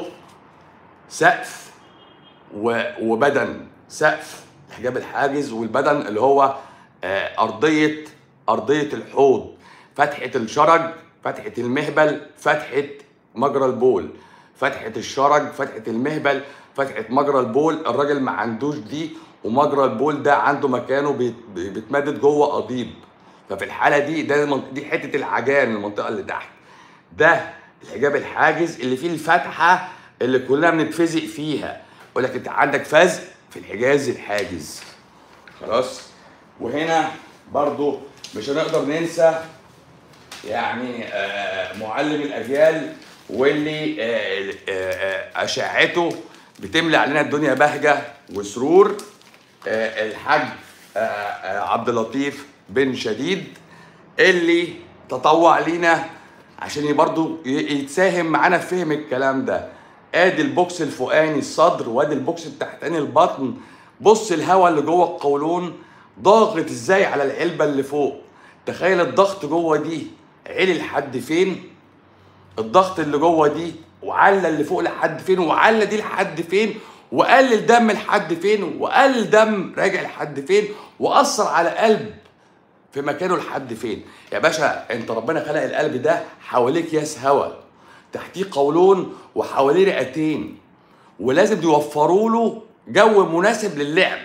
سقف و- وبدن سقف الحجاب الحاجز والبدن اللي هو آه، ارضيه ارضيه الحوض فتحه الشرج فتحه المهبل فتحه مجرى البول فتحه الشرج فتحه المهبل فتحه مجرى البول الراجل ما عندوش دي ومجرى البول ده عنده مكانه بيت- بيتمدد جوه قضيب ففي الحاله دي ده المنط- دي حته العجان المنطقه اللي تحت ده الحجاب الحاجز اللي فيه الفتحه اللي كلنا بنتفزق فيها يقول لك انت عندك فزق في الحجاز الحاجز خلاص وهنا برضو مش هنقدر ننسى يعني آه، معلم الاجيال واللي آه، آه، آه، اشعته بتملى علينا الدنيا بهجه وسرور آه، الحاج آه، آه، عبد اللطيف بن شديد اللي تطوع لينا عشان برضو ي- يتساهم معانا في فهم الكلام ده ادي البوكس الفوقاني الصدر وادي البوكس التحتاني البطن بص الهواء اللي جوه القولون ضاغط ازاي على العلبه اللي فوق تخيل الضغط جوه دي عالي لحد فين الضغط اللي جوه دي وعلى اللي فوق لحد فين وعلى دي لحد فين وقلل دم لحد فين وقلل دم راجع لحد فين واثر على قلب في مكانه لحد فين يا باشا انت ربنا خلق القلب ده حواليك ياس هوا تحتيه قولون وحواليه رئتين ولازم يوفروا له جو مناسب للعب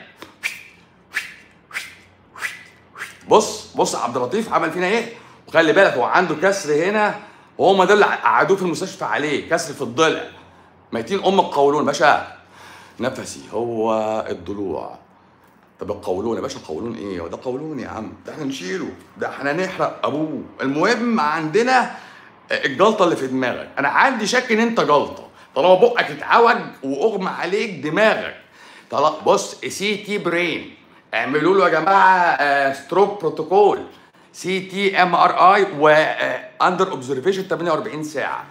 بص بص عبد اللطيف عمل فينا ايه وخلي بالك هو عنده كسر هنا وهم دول اللي قعدوه في المستشفى عليه كسر في الضلع ميتين ام القولون باشا نفسي هو الضلوع طب القولون يا باشا القولون ايه؟ هو ده قولون يا عم ده احنا نشيله ده احنا نحرق ابوه المهم عندنا الجلطه اللي في دماغك انا عندي شك ان انت جلطه طالما بقك اتعوج واغمى عليك دماغك طلع بص سي تي برين اعملوا له يا جماعه ستروك بروتوكول سي تي ام ار اي واندر اوبزرفيشن 48 ساعه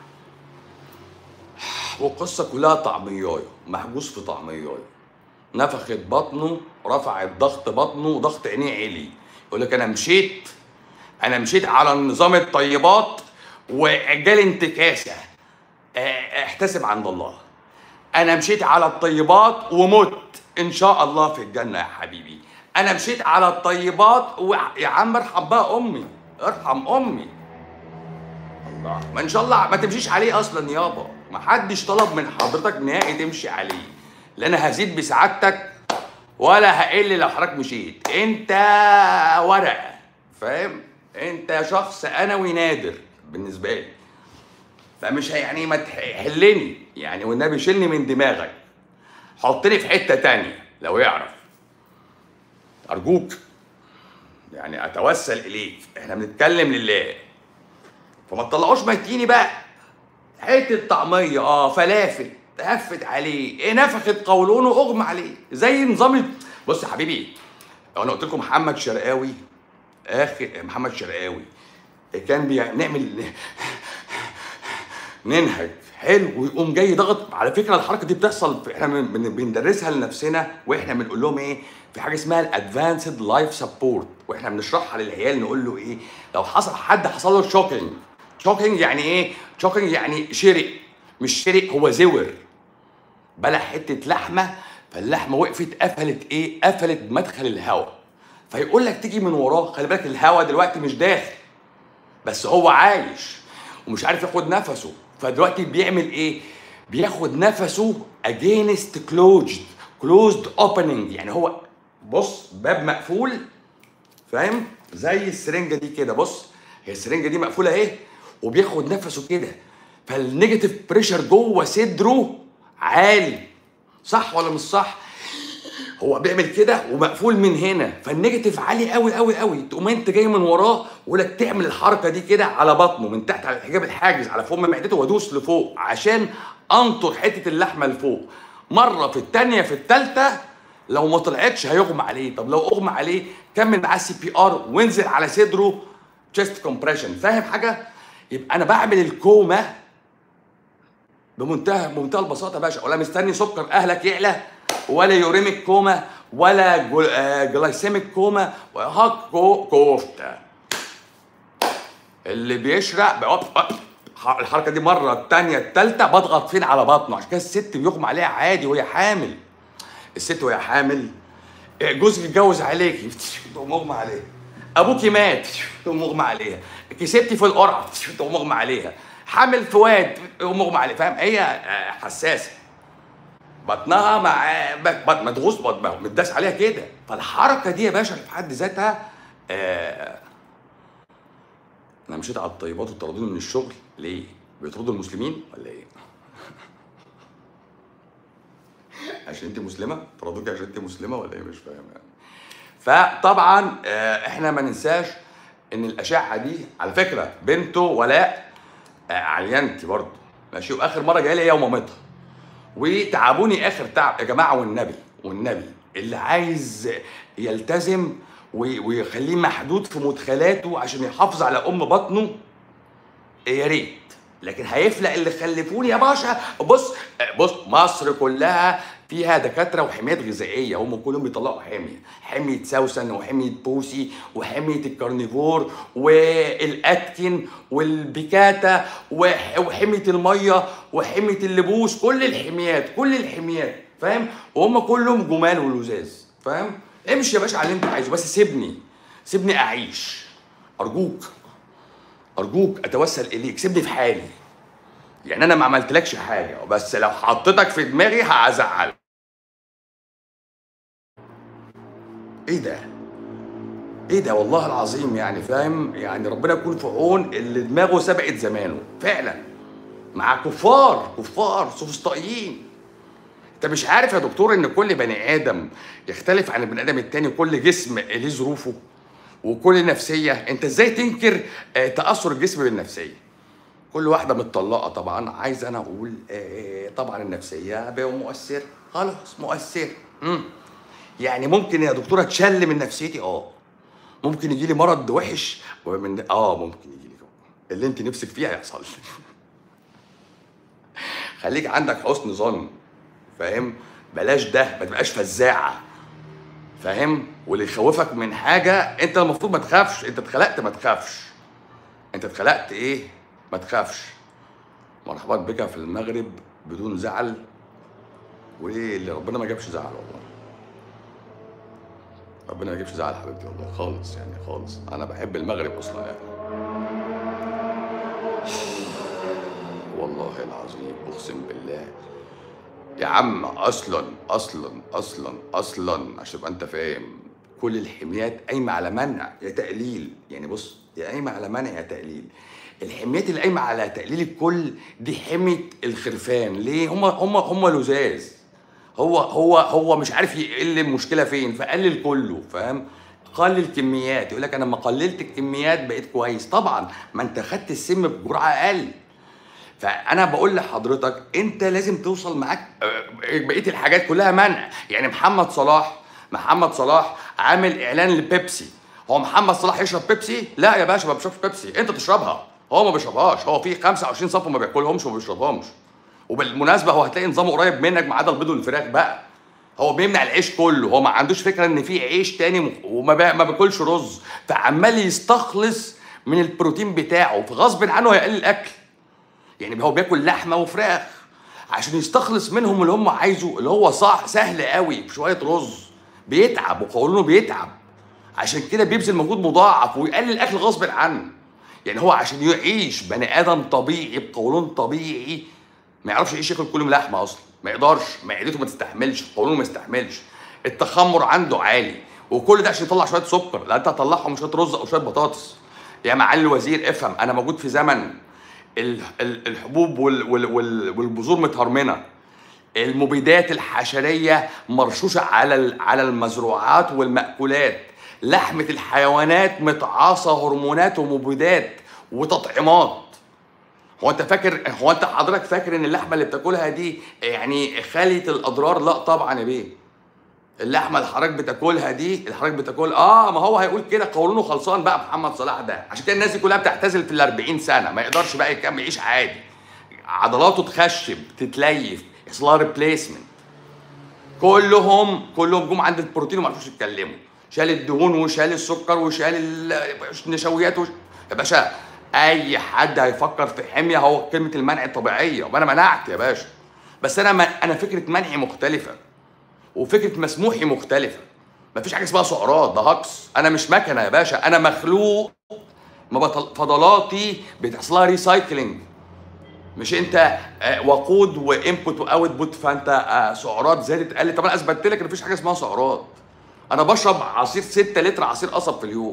والقصه كلها طعميايه محجوز في طعميايه نفخت بطنه رفعت ضغط بطنه وضغط عينيه عالي يقول لك انا مشيت انا مشيت على نظام الطيبات وجالي انتكاسه اه، احتسب عند الله انا مشيت على الطيبات ومت ان شاء الله في الجنه يا حبيبي انا مشيت على الطيبات و... يا عم ارحم بقى امي ارحم امي الله ما ان شاء الله ما تمشيش عليه اصلا يابا ما حدش طلب من حضرتك نهائي تمشي عليه لا انا هزيد بسعادتك ولا هقل لو حضرتك مشيت انت ورقه فاهم انت شخص انوي نادر بالنسبه لي فمش يعني ما تحلني يعني والنبي شيلني من دماغك حطني في حته تانية لو يعرف ارجوك يعني اتوسل اليك احنا بنتكلم لله فما تطلعوش ميتيني بقى حته طعميه اه فلافل تهفت عليه إيه نفخت قولونه اغمى عليه زي نظام ال- بص يا حبيبي انا قلت لكم محمد شرقاوي اخر محمد شرقاوي كان بيعمل ننهج حلو ويقوم جاي ضغط على فكره الحركه دي بتحصل في- احنا بن- بن- بندرسها لنفسنا واحنا بنقول لهم ايه في حاجه اسمها الادفانسد لايف سبورت واحنا بنشرحها للعيال نقول له ايه لو حصل حد حصل له شوكينج شوكينج يعني ايه شوكينج يعني شرق مش شرق هو زور بلع حته لحمه فاللحمه وقفت قفلت ايه قفلت مدخل الهواء فيقول لك تيجي من وراه خلي بالك الهواء دلوقتي مش داخل بس هو عايش ومش عارف ياخد نفسه فدلوقتي بيعمل ايه بياخد نفسه against closed closed opening يعني هو بص باب مقفول فاهم زي السرنجه دي كده بص هي السرنجه دي مقفوله اهي وبياخد نفسه كده فالنيجاتيف بريشر جوه صدره عالي صح ولا مش صح هو بيعمل كده ومقفول من هنا فالنيجاتيف عالي قوي قوي قوي تقوم انت جاي من وراه ويقول لك تعمل الحركه دي كده على بطنه من تحت على الحجاب الحاجز على فم معدته وادوس لفوق عشان انطر حته اللحمه لفوق مره في الثانيه في الثالثه لو ما طلعتش هيغمى عليه طب لو اغمى عليه كمل معاه سي بي ار وانزل على صدره تشيست كومبريشن فاهم حاجه يبقى انا بعمل الكومه بمنتهى بمنتهى البساطه يا باشا ولا مستني سكر اهلك يعلى ولا يوريميك كوما ولا جو- آه، جلايسيميك كوما وهاك كو كفته اللي بيشرق بيقف الحركه دي مره الثانيه الثالثه بضغط فين على بطنه عشان كده الست بيغمى عليها عادي وهي حامل الست وهي حامل آه، جوزك اتجوز عليكي تقوم مغمى عليه ابوكي مات تقوم مغمى عليها كسبتي في القرعه تقوم مغمى عليها حامل في واد تقوم مغمى عليها فاهم هي آه، حساسه بطنها مع بط- بط- مدغوس بطنها متداس عليها كده فالحركه دي يا باشا في حد ذاتها آه انا مشيت على الطيبات وطردوني من الشغل ليه؟ بيطردوا المسلمين ولا ايه؟ عشان انت مسلمه؟ طردوك عشان انت مسلمه ولا ايه مش فاهم يعني. فطبعا آه، احنا ما ننساش ان الاشعه دي على فكره بنته ولاء آه، عينتي برضه ماشي واخر مره جايه لي هي ومامتها وتعبوني اخر تعب يا جماعه والنبي والنبي اللي عايز يلتزم وي- ويخليه محدود في مدخلاته عشان يحافظ على ام بطنه يا ريت لكن هيفلق اللي خلفوني يا باشا بص بص مصر كلها فيها دكاتره وحميات غذائيه هم كلهم بيطلعوا حميه حميه سوسن وحميه بوسي وحميه الكارنيفور والاكتين والبيكاتا وح- وحميه الميه وحميه اللبوس كل الحميات كل الحميات فاهم وهم كلهم جمال ولزاز فاهم امشي يا باشا على اللي انت عايزه بس سيبني سيبني اعيش ارجوك ارجوك اتوسل اليك سيبني في حالي يعني انا ما عملتلكش حاجه بس لو حطيتك في دماغي هزعلك ايه ده ايه ده والله العظيم يعني فاهم يعني ربنا يكون في عون اللي دماغه سبقت زمانه فعلا مع كفار كفار سوفسطائيين انت مش عارف يا دكتور ان كل بني ادم يختلف عن البني ادم التاني كل جسم ليه ظروفه وكل نفسيه انت ازاي تنكر آه، تاثر الجسم بالنفسيه كل واحده متطلقه طبعا عايز انا اقول آه طبعا النفسيه بقى مؤثر خلاص مؤثر مم. يعني ممكن يا دكتوره تشل من نفسيتي اه ممكن يجي لي مرض وحش ومن اه ممكن يجي لي اللي انت نفسك فيه هيحصل خليك عندك حسن ظن فاهم بلاش ده ما تبقاش فزاعه فاهم واللي يخوفك من حاجه انت المفروض ما تخافش انت اتخلقت ما تخافش انت اتخلقت ايه ما تخافش مرحبا بك في المغرب بدون زعل وايه اللي ربنا ما جابش زعل والله ربنا ما يجيبش زعل حبيبتي والله خالص يعني خالص انا بحب المغرب اصلا يعني والله العظيم اقسم بالله يا عم اصلا اصلا اصلا اصلا عشان تبقى انت فاهم كل الحميات قايمه على منع يا تقليل يعني بص يا قايمه على منع يا تقليل الحميات اللي قايمه على تقليل الكل دي حميه الخرفان ليه هم هم هم لزاز هو هو هو مش عارف يقل المشكله فين فقلل كله فاهم قلل كميات يقول لك انا لما قللت الكميات بقيت كويس طبعا ما انت خدت السم بجرعه اقل فانا بقول لحضرتك انت لازم توصل معاك آه، بقيه الحاجات كلها منع يعني محمد صلاح محمد صلاح عامل اعلان لبيبسي هو محمد صلاح يشرب بيبسي لا يا باشا ما بيشربش بيبسي انت تشربها هو ما بيشربهاش هو في 25 صنف ما بياكلهمش وما بيشربهمش وبالمناسبه هو هتلاقي نظامه قريب منك ما عدا البيض والفراخ بقى هو بيمنع العيش كله هو ما عندوش فكره ان في عيش تاني مخ- وما بقى ما بياكلش رز فعمال يستخلص من البروتين بتاعه فغصب عنه هيقلل الاكل يعني هو بياكل لحمه وفراخ عشان يستخلص منهم اللي هم عايزه اللي هو صح سهل قوي بشويه رز بيتعب وقولونه بيتعب عشان كده بيبذل مجهود مضاعف ويقلل الاكل غصب عنه يعني هو عشان يعيش بني ادم طبيعي بقولون طبيعي ما يعرفش يعيش ياكل كل يوم لحمه اصلا ما يقدرش معدته ما تستحملش قولونه ما يستحملش التخمر عنده عالي وكل ده عشان يطلع شويه سكر لا انت هتطلعهم شويه رز او شويه بطاطس يا معالي الوزير افهم انا موجود في زمن ال- ال- الحبوب وال- وال- وال- والبذور متهرمنه المبيدات الحشريه مرشوشه على ال- على المزروعات والمأكولات لحمه الحيوانات متعاصه هرمونات ومبيدات وتطعيمات هو انت فاكر هو انت حضرتك فاكر ان اللحمه اللي بتاكلها دي يعني خاليه الاضرار لا طبعا يا بيه اللحمه اللي حضرتك بتاكلها دي اللي حضرتك بتاكل اه ما هو هيقول كده قولونه خلصان بقى محمد صلاح ده عشان كده الناس دي كلها بتعتزل في ال 40 سنه ما يقدرش بقى يكمل يعيش عادي عضلاته تخشب تتليف يحصل لها ريبليسمنت كلهم كلهم جم عند البروتين وما عرفوش يتكلموا شال الدهون وشال السكر وشال ال- النشويات وش... يا باشا اي حد هيفكر في حميه هو كلمه المنع الطبيعيه وانا منعت يا باشا بس انا ما انا فكره منعي مختلفه وفكره مسموحي مختلفه مفيش حاجه اسمها سعرات ده هكس انا مش مكنه يا باشا انا مخلوق ما بطل... فضلاتي بتحصل لها ريسايكلينج مش انت آه، وقود وانبوت واوت بوت فانت آه، سعرات زادت قلت طب انا اثبتت لك ان مفيش حاجه اسمها سعرات انا بشرب عصير 6 لتر عصير قصب في اليوم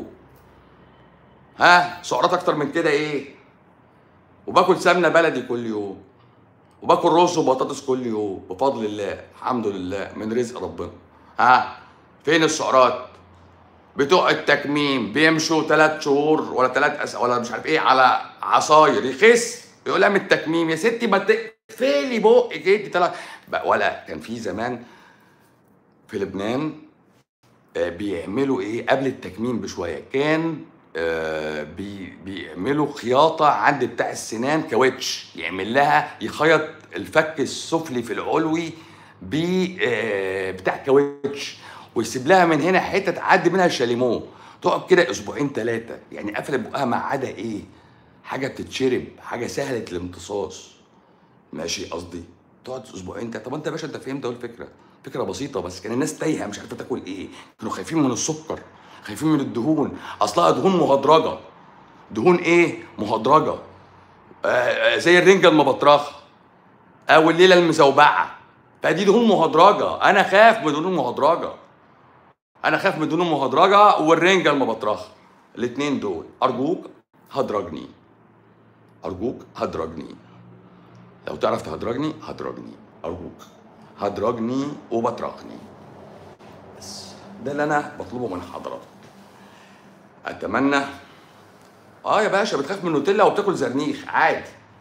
ها سعرات اكتر من كده ايه وباكل سمنه بلدي كل يوم وباكل رز وبطاطس كل يوم بفضل الله الحمد لله من رزق ربنا ها فين السعرات بتوع التكميم بيمشوا ثلاث شهور ولا ثلاث أس... ولا مش عارف ايه على عصاير يخس يقول لها من التكميم يا ستي ما تقفلي بقك انت طلع بقى ولا كان في زمان في لبنان آه، بيعملوا ايه قبل التكميم بشويه كان آه، بي بيعملوا خياطه عند بتاع السنان كاوتش يعمل لها يخيط الفك السفلي في العلوي ب آه، بتاع كاوتش ويسيب لها من هنا حته تعدي منها الشاليمو تقعد كده اسبوعين ثلاثه يعني قفلت بقها ما عدا ايه حاجه بتتشرب حاجه سهله الامتصاص ماشي قصدي تقعد اسبوعين تلاتة. طب انت يا باشا انت فهمت اهو الفكره فكره بسيطه بس كان الناس تايهه مش عارفه تاكل ايه كانوا خايفين من السكر خايفين من الدهون اصلها دهون مهدرجه دهون ايه مهدرجه آه آه زي الرنجه المبطرخه او الليله المزوبعه فدي دهون مهدرجه انا خاف من دهون مهدرجه انا خاف من دهون مهدرجه والرنجه المبطرخه الاثنين دول ارجوك هدرجني ارجوك هدرجني لو تعرف تهدرجني هدرجني ارجوك هدرجني وبطرقني بس ده اللي انا بطلبه من حضرتك اتمنى اه يا باشا بتخاف من النوتيلا وبتاكل زرنيخ عادي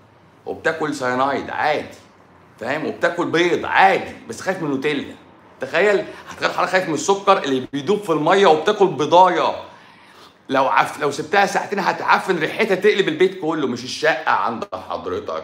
وبتاكل سيانايد عادي فاهم وبتاكل بيض عادي بس خايف من النوتيلا تخيل هتخيل حضرتك خايف من السكر اللي بيدوب في الميه وبتاكل بضايه لو عف... لو سبتها ساعتين هتعفن ريحتها تقلب البيت كله مش الشقه عند حضرتك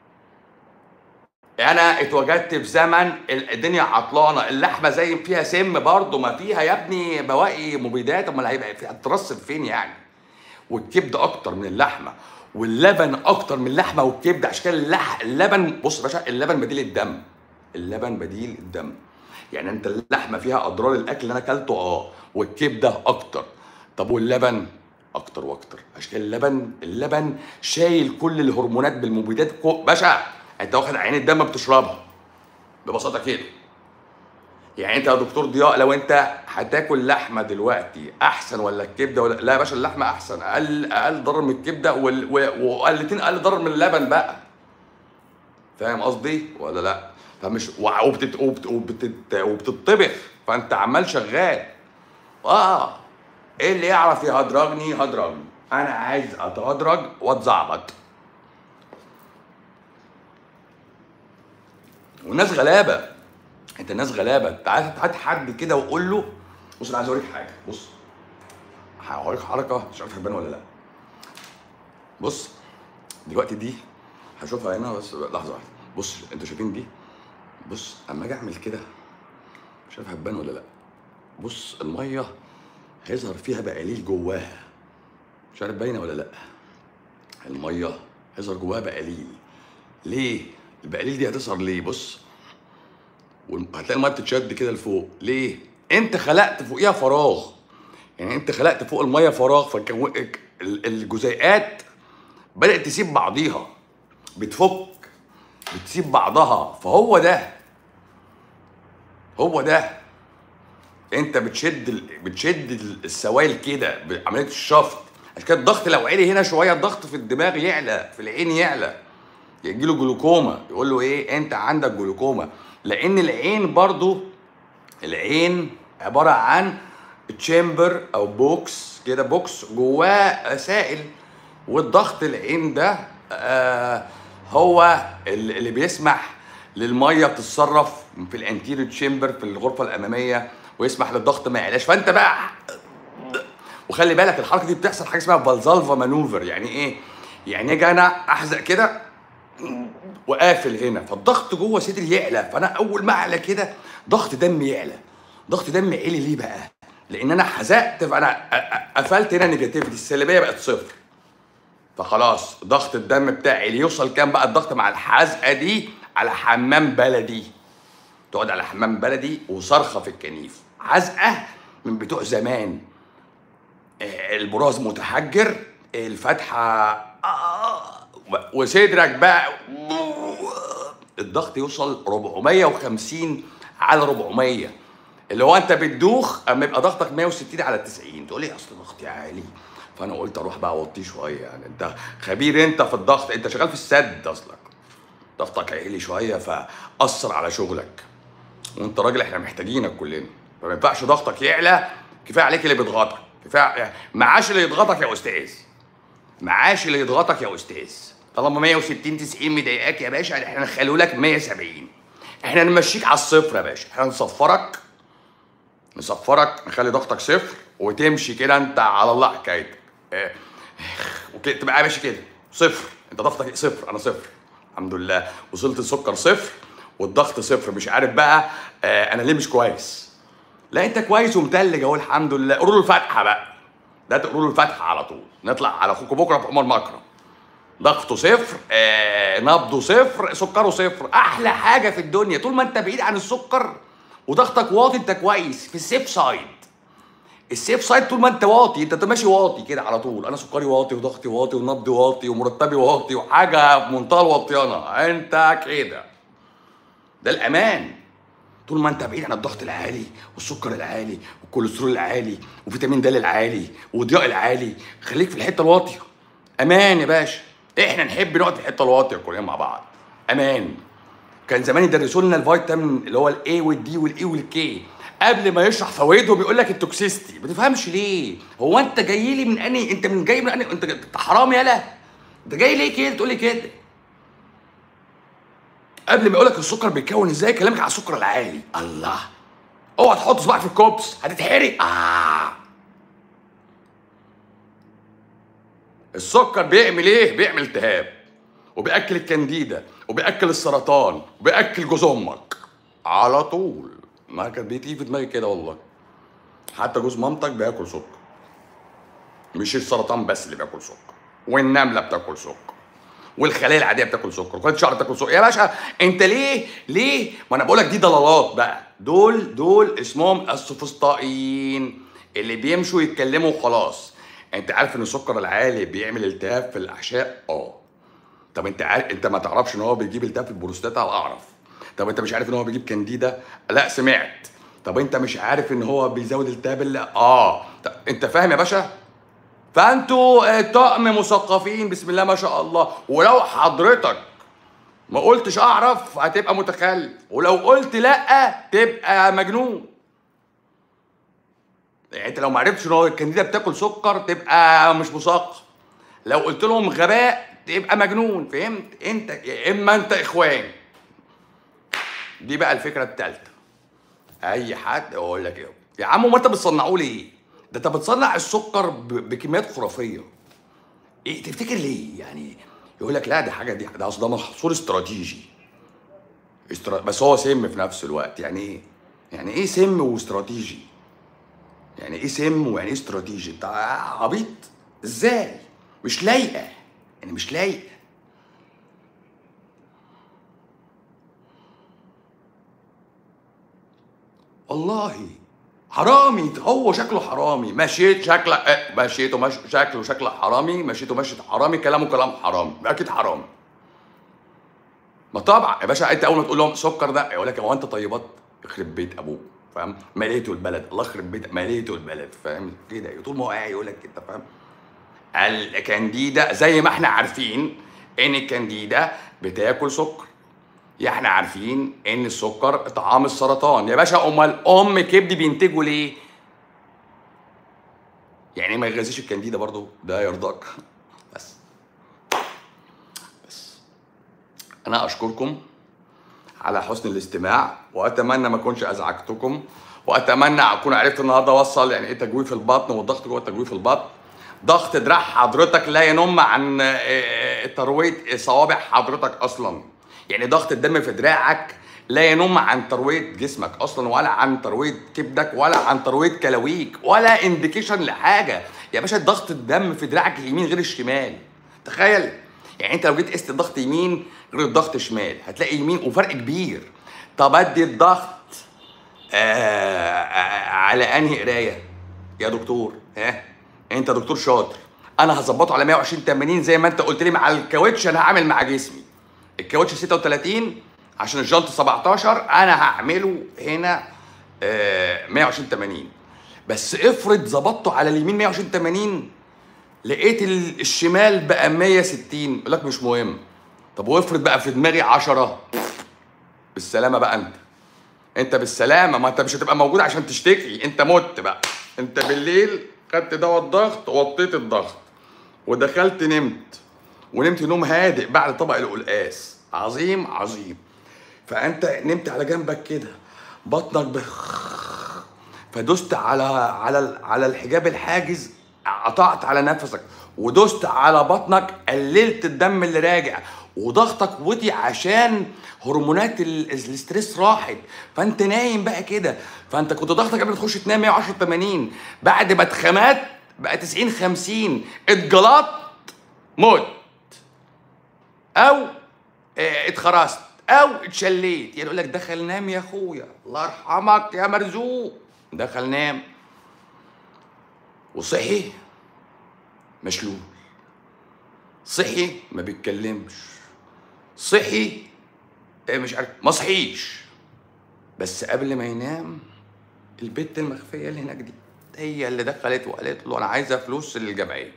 انا اتوجدت في زمن الدنيا عطلانه اللحمه زي فيها سم برضه ما فيها يا ابني بواقي مبيدات امال هيبقى في- هترسب فين يعني والكبده اكتر من اللحمه واللبن اكتر من اللحمه والكبده عشان كده اللح... اللبن بص يا باشا اللبن بديل الدم اللبن بديل الدم يعني انت اللحمه فيها اضرار الاكل اللي انا اكلته اه والكبده اكتر طب واللبن اكتر واكتر عشان كده اللبن اللبن شايل كل الهرمونات بالمبيدات كو... باشا انت واخد عين الدم بتشربها ببساطه كده يعني انت يا دكتور ضياء لو انت هتاكل لحمه دلوقتي احسن ولا الكبده ولا لا يا باشا اللحمه احسن اقل اقل ضرر من الكبده وال... و- وقلتين اقل ضرر من اللبن بقى فاهم قصدي ولا لا فمش وع- وبتت... وبت... وبتت... وبتطبخ فانت عمال شغال اه ايه اللي يعرف يهدرجني هدرجني انا عايز اتهدرج واتزعبط والناس غلابه انت الناس غلابه تعال هات حد كده وقول له بص انا عايز اوريك حاجه بص هوريك حركه مش عارف هتبان ولا لا بص دلوقتي دي هشوفها هنا بس لحظه واحده بص انتوا شايفين دي بص اما اجي اعمل كده مش عارف هتبان ولا لا بص الميه هيظهر فيها بقليل جواها مش عارف باينه ولا لا الميه هيظهر جواها بقليل ليه البقليل دي هتظهر ليه بص وهتلاقي الميه بتتشد كده لفوق ليه انت خلقت فوقيها فراغ يعني انت خلقت فوق الميه فراغ فالجزيئات بدات تسيب بعضيها بتفك بتسيب بعضها فهو ده هو ده انت بتشد ال... بتشد ال- السوائل كده بعمليه الشفط عشان كده الضغط لو عالي هنا شويه الضغط في الدماغ يعلى في العين يعلى يجي له جلوكوما يقول له ايه انت عندك جلوكوما لان العين برضو العين عباره عن تشامبر او بوكس كده بوكس جواه سائل والضغط العين ده آه هو ال- اللي بيسمح للميه بتتصرف في الانتيريور تشامبر في الغرفه الاماميه ويسمح للضغط ما يعلاش فانت بقى وخلي بالك الحركه دي بتحصل حاجه اسمها فالزالفا مانوفر يعني ايه؟ يعني اجي انا احزق كده وقافل هنا فالضغط جوه صدري يعلى فانا اول ما اعلى كده ضغط دمي يعلى ضغط دمي عالي ليه بقى؟ لان انا حزقت فانا أ- أ- قفلت هنا نيجاتيفيتي السلبيه بقت صفر فخلاص ضغط الدم بتاعي اللي يوصل كام بقى الضغط مع الحزقه دي على حمام بلدي تقعد على حمام بلدي وصرخه في الكنيف حزقه من بتوع زمان آه، البراز متحجر الفتحه آه، وصدرك بقى الضغط يوصل 450 على 400 اللي هو انت بتدوخ اما يبقى ضغطك 160 على 90 تقول لي اصل ضغطي عالي فانا قلت اروح بقى اوطيه شويه يعني انت خبير انت في الضغط انت شغال في السد اصلك ضغطك عالي شويه فاثر على شغلك وانت راجل احنا محتاجينك كلنا فما ينفعش ضغطك يعلى كفايه عليك اللي بيضغطك كفايه معاش اللي يضغطك يا استاذ معاش اللي يضغطك يا استاذ طالما 160 90 مضايقاك يا باشا احنا نخلوا لك 170 احنا نمشيك على الصفر يا باشا احنا نصفرك نصفرك نخلي ضغطك صفر وتمشي كده انت على الله حكايتك اه، وكده تبقى ماشي كده صفر انت ضغطك صفر انا صفر الحمد لله وصلت السكر صفر والضغط صفر مش عارف بقى اه انا ليه مش كويس لا انت كويس ومتلج اهو الحمد لله قولوا له الفاتحه بقى ده تقولوا له الفاتحه على طول نطلع على اخوكم بكره في عمر مكرم ضغطه صفر آه، نبضه صفر سكره صفر احلى حاجه في الدنيا طول ما انت بعيد عن السكر وضغطك واطي انت كويس في السيف سايد السيف سايد طول ما انت واطي انت ماشي واطي كده على طول انا سكري واطي وضغطي واطي ونبضي واطي ومرتبي واطي وحاجه في منتهى الواطيانه انت كده ده الامان طول ما انت بعيد عن الضغط العالي والسكر العالي والكوليسترول العالي وفيتامين د العالي والضياء العالي خليك في الحته الواطيه امان يا باشا احنا نحب نقعد في الحته الواطيه كلنا مع بعض امان كان زمان يدرسوا لنا الفيتامين اللي هو الاي والدي والاي والكي قبل ما يشرح فوائده بيقول لك التوكسيستي ما تفهمش ليه هو انت جاي لي من اني انت من جاي من اني انت انت حرام يالا انت جاي ليه كده تقول لي كده قبل ما يقول لك السكر بيتكون ازاي كلامك على السكر العالي الله اوعى تحط صباعك في الكوبس هتتحرق اه السكر بيعمل ايه بيعمل التهاب وبياكل الكنديدا وبياكل السرطان وبياكل جوز امك على طول ما كانت بتيجي في دماغي كده والله حتى جوز مامتك بياكل سكر مش السرطان بس اللي بياكل سكر والنمله بتاكل سكر والخلايا العاديه بتاكل سكر وخلايا الشعر بتاكل سكر يا باشا انت ليه ليه ما انا بقول لك دي ضلالات بقى دول دول اسمهم السوفسطائيين اللي بيمشوا يتكلموا وخلاص انت عارف ان السكر العالي بيعمل التهاب في الاحشاء اه طب انت عارف انت ما تعرفش ان هو بيجيب التهاب في البروستاتا اعرف طب انت مش عارف ان هو بيجيب كانديدا لا سمعت طب انت مش عارف ان هو بيزود التهاب ال- اه طب انت فاهم يا باشا فانتوا آه، طقم مثقفين بسم الله ما شاء الله ولو حضرتك ما قلتش اعرف هتبقى متخلف ولو قلت لا تبقى مجنون يعني انت لو ما عرفتش ان هو الكانديدا بتاكل سكر تبقى مش مثقف لو قلت لهم غباء تبقى مجنون فهمت انت يا اما انت اخوان دي بقى الفكره الثالثه اي حد يقول لك ايه يا عم ما انت بتصنعوه ليه ده انت بتصنع السكر ب- بكميات خرافيه ايه تفتكر ليه يعني يقول لك لا دي حاجه دي ده اصل ده محصول استراتيجي استرا... بس هو سم في نفس الوقت يعني ايه يعني ايه سم واستراتيجي يعني ايه سم ويعني ايه استراتيجي انت عبيط ازاي مش لايقه يعني مش لايقه والله حرامي هو شكله حرامي مشيت شكله اه، مشيته مش شكله شكله حرامي مشيته مشيت حرامي كلامه كلام حرامي اكيد حرامي ما طبعا يا باشا انت اول ما تقول لهم سكر ده يقول لك هو انت طيبات يخرب بيت ابوك فاهم مليته البلد الله يخرب بيت مليته البلد فاهم كده طول ما هو قاعد يقول لك كده فاهم الكانديدا زي ما احنا عارفين ان الكانديدا بتاكل سكر يا احنا عارفين ان السكر طعام السرطان يا باشا امال ام كبد بينتجوا ليه يعني ما يغذيش الكانديدا برضو ده يرضاك بس بس انا اشكركم على حسن الاستماع واتمنى ما اكونش ازعجتكم واتمنى اكون عرفت النهارده اوصل يعني ايه تجويف البطن والضغط جوه تجويف البطن ضغط دراع حضرتك لا ينم عن آه، ترويه صوابع حضرتك اصلا يعني ضغط الدم في دراعك لا ينم عن ترويه جسمك اصلا ولا عن ترويه كبدك ولا عن ترويه كلاويك ولا انديكيشن لحاجه يا باشا ضغط الدم في دراعك اليمين غير الشمال تخيل يعني انت لو جيت قست الضغط يمين غير الضغط شمال هتلاقي يمين وفرق كبير طب ادي الضغط آه آه على انهي قرايه يا دكتور ها انت دكتور شاطر انا هظبطه على 120 80 زي ما انت قلت لي مع الكاوتش انا هعمل مع جسمي الكاوتش 36 عشان الجنط 17 انا هعمله هنا آه 120 80 بس افرض ظبطته على اليمين 120 80 لقيت ال- الشمال بقى 160 يقول لك مش مهم طب وافرض بقى في دماغي 10 بالسلامه بقى انت انت بالسلامه ما انت مش هتبقى موجود عشان تشتكي انت مت بقى انت بالليل خدت دواء الضغط وطيت الضغط ودخلت نمت ونمت نوم هادئ بعد طبق القلقاس عظيم عظيم فانت نمت على جنبك كده بطنك بخ فدست على على على الحجاب الحاجز قطعت على نفسك ودست على بطنك قللت الدم اللي راجع وضغطك وطي عشان هرمونات ال- الاستريس راحت فانت نايم بقى كده فانت كنت ضغطك قبل ما تخش تنام 110 80 بعد ما اتخمات بقى 90 50 اتجلطت موت او اه، اتخرست او اتشليت يعني يقول لك دخل نام يا اخويا الله يرحمك يا مرزوق دخل نام وصحي مشلول صحي ما بيتكلمش صحي اه، مش عارف ما صحيش بس قبل ما ينام البت المخفيه اللي هناك دي هي اللي دخلت وقالت له انا عايزه فلوس للجمعيه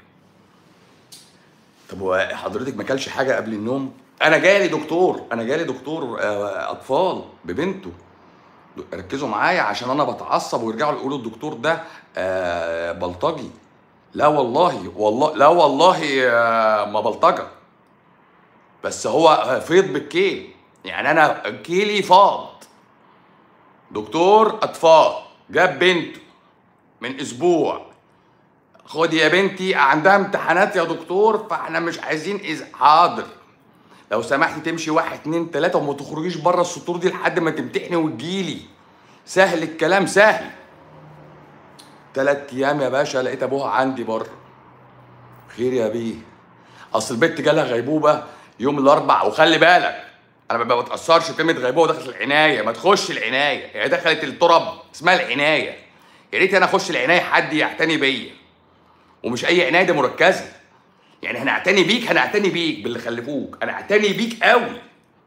طب هو حضرتك ما كلش حاجه قبل النوم انا جالي دكتور انا جالي دكتور آه، اطفال ببنته ركزوا معايا عشان انا بتعصب ويرجعوا يقولوا الدكتور ده آه، بلطجي لا والله والله لا والله آه، ما بلطجه بس هو فيض بالكيل يعني انا كيلي فاض دكتور اطفال جاب بنته من اسبوع خد يا بنتي عندها امتحانات يا دكتور فاحنا مش عايزين إز... حاضر لو سمحتي تمشي واحد اتنين تلاته وما تخرجيش بره السطور دي لحد ما تمتحني وتجيلي سهل الكلام سهل تلات ايام يا باشا لقيت ابوها عندي بره خير يا بيه اصل البنت جالها غيبوبه يوم الاربع وخلي بالك انا ما بتاثرش بكلمه غيبوبه ودخلت العنايه ما تخش العنايه هي دخلت التراب اسمها العنايه يا ريت انا اخش العنايه حد يعتني بيا ومش اي عنايه دي مركزه يعني هنعتني بيك هنعتني بيك باللي خلفوك انا اعتني بيك قوي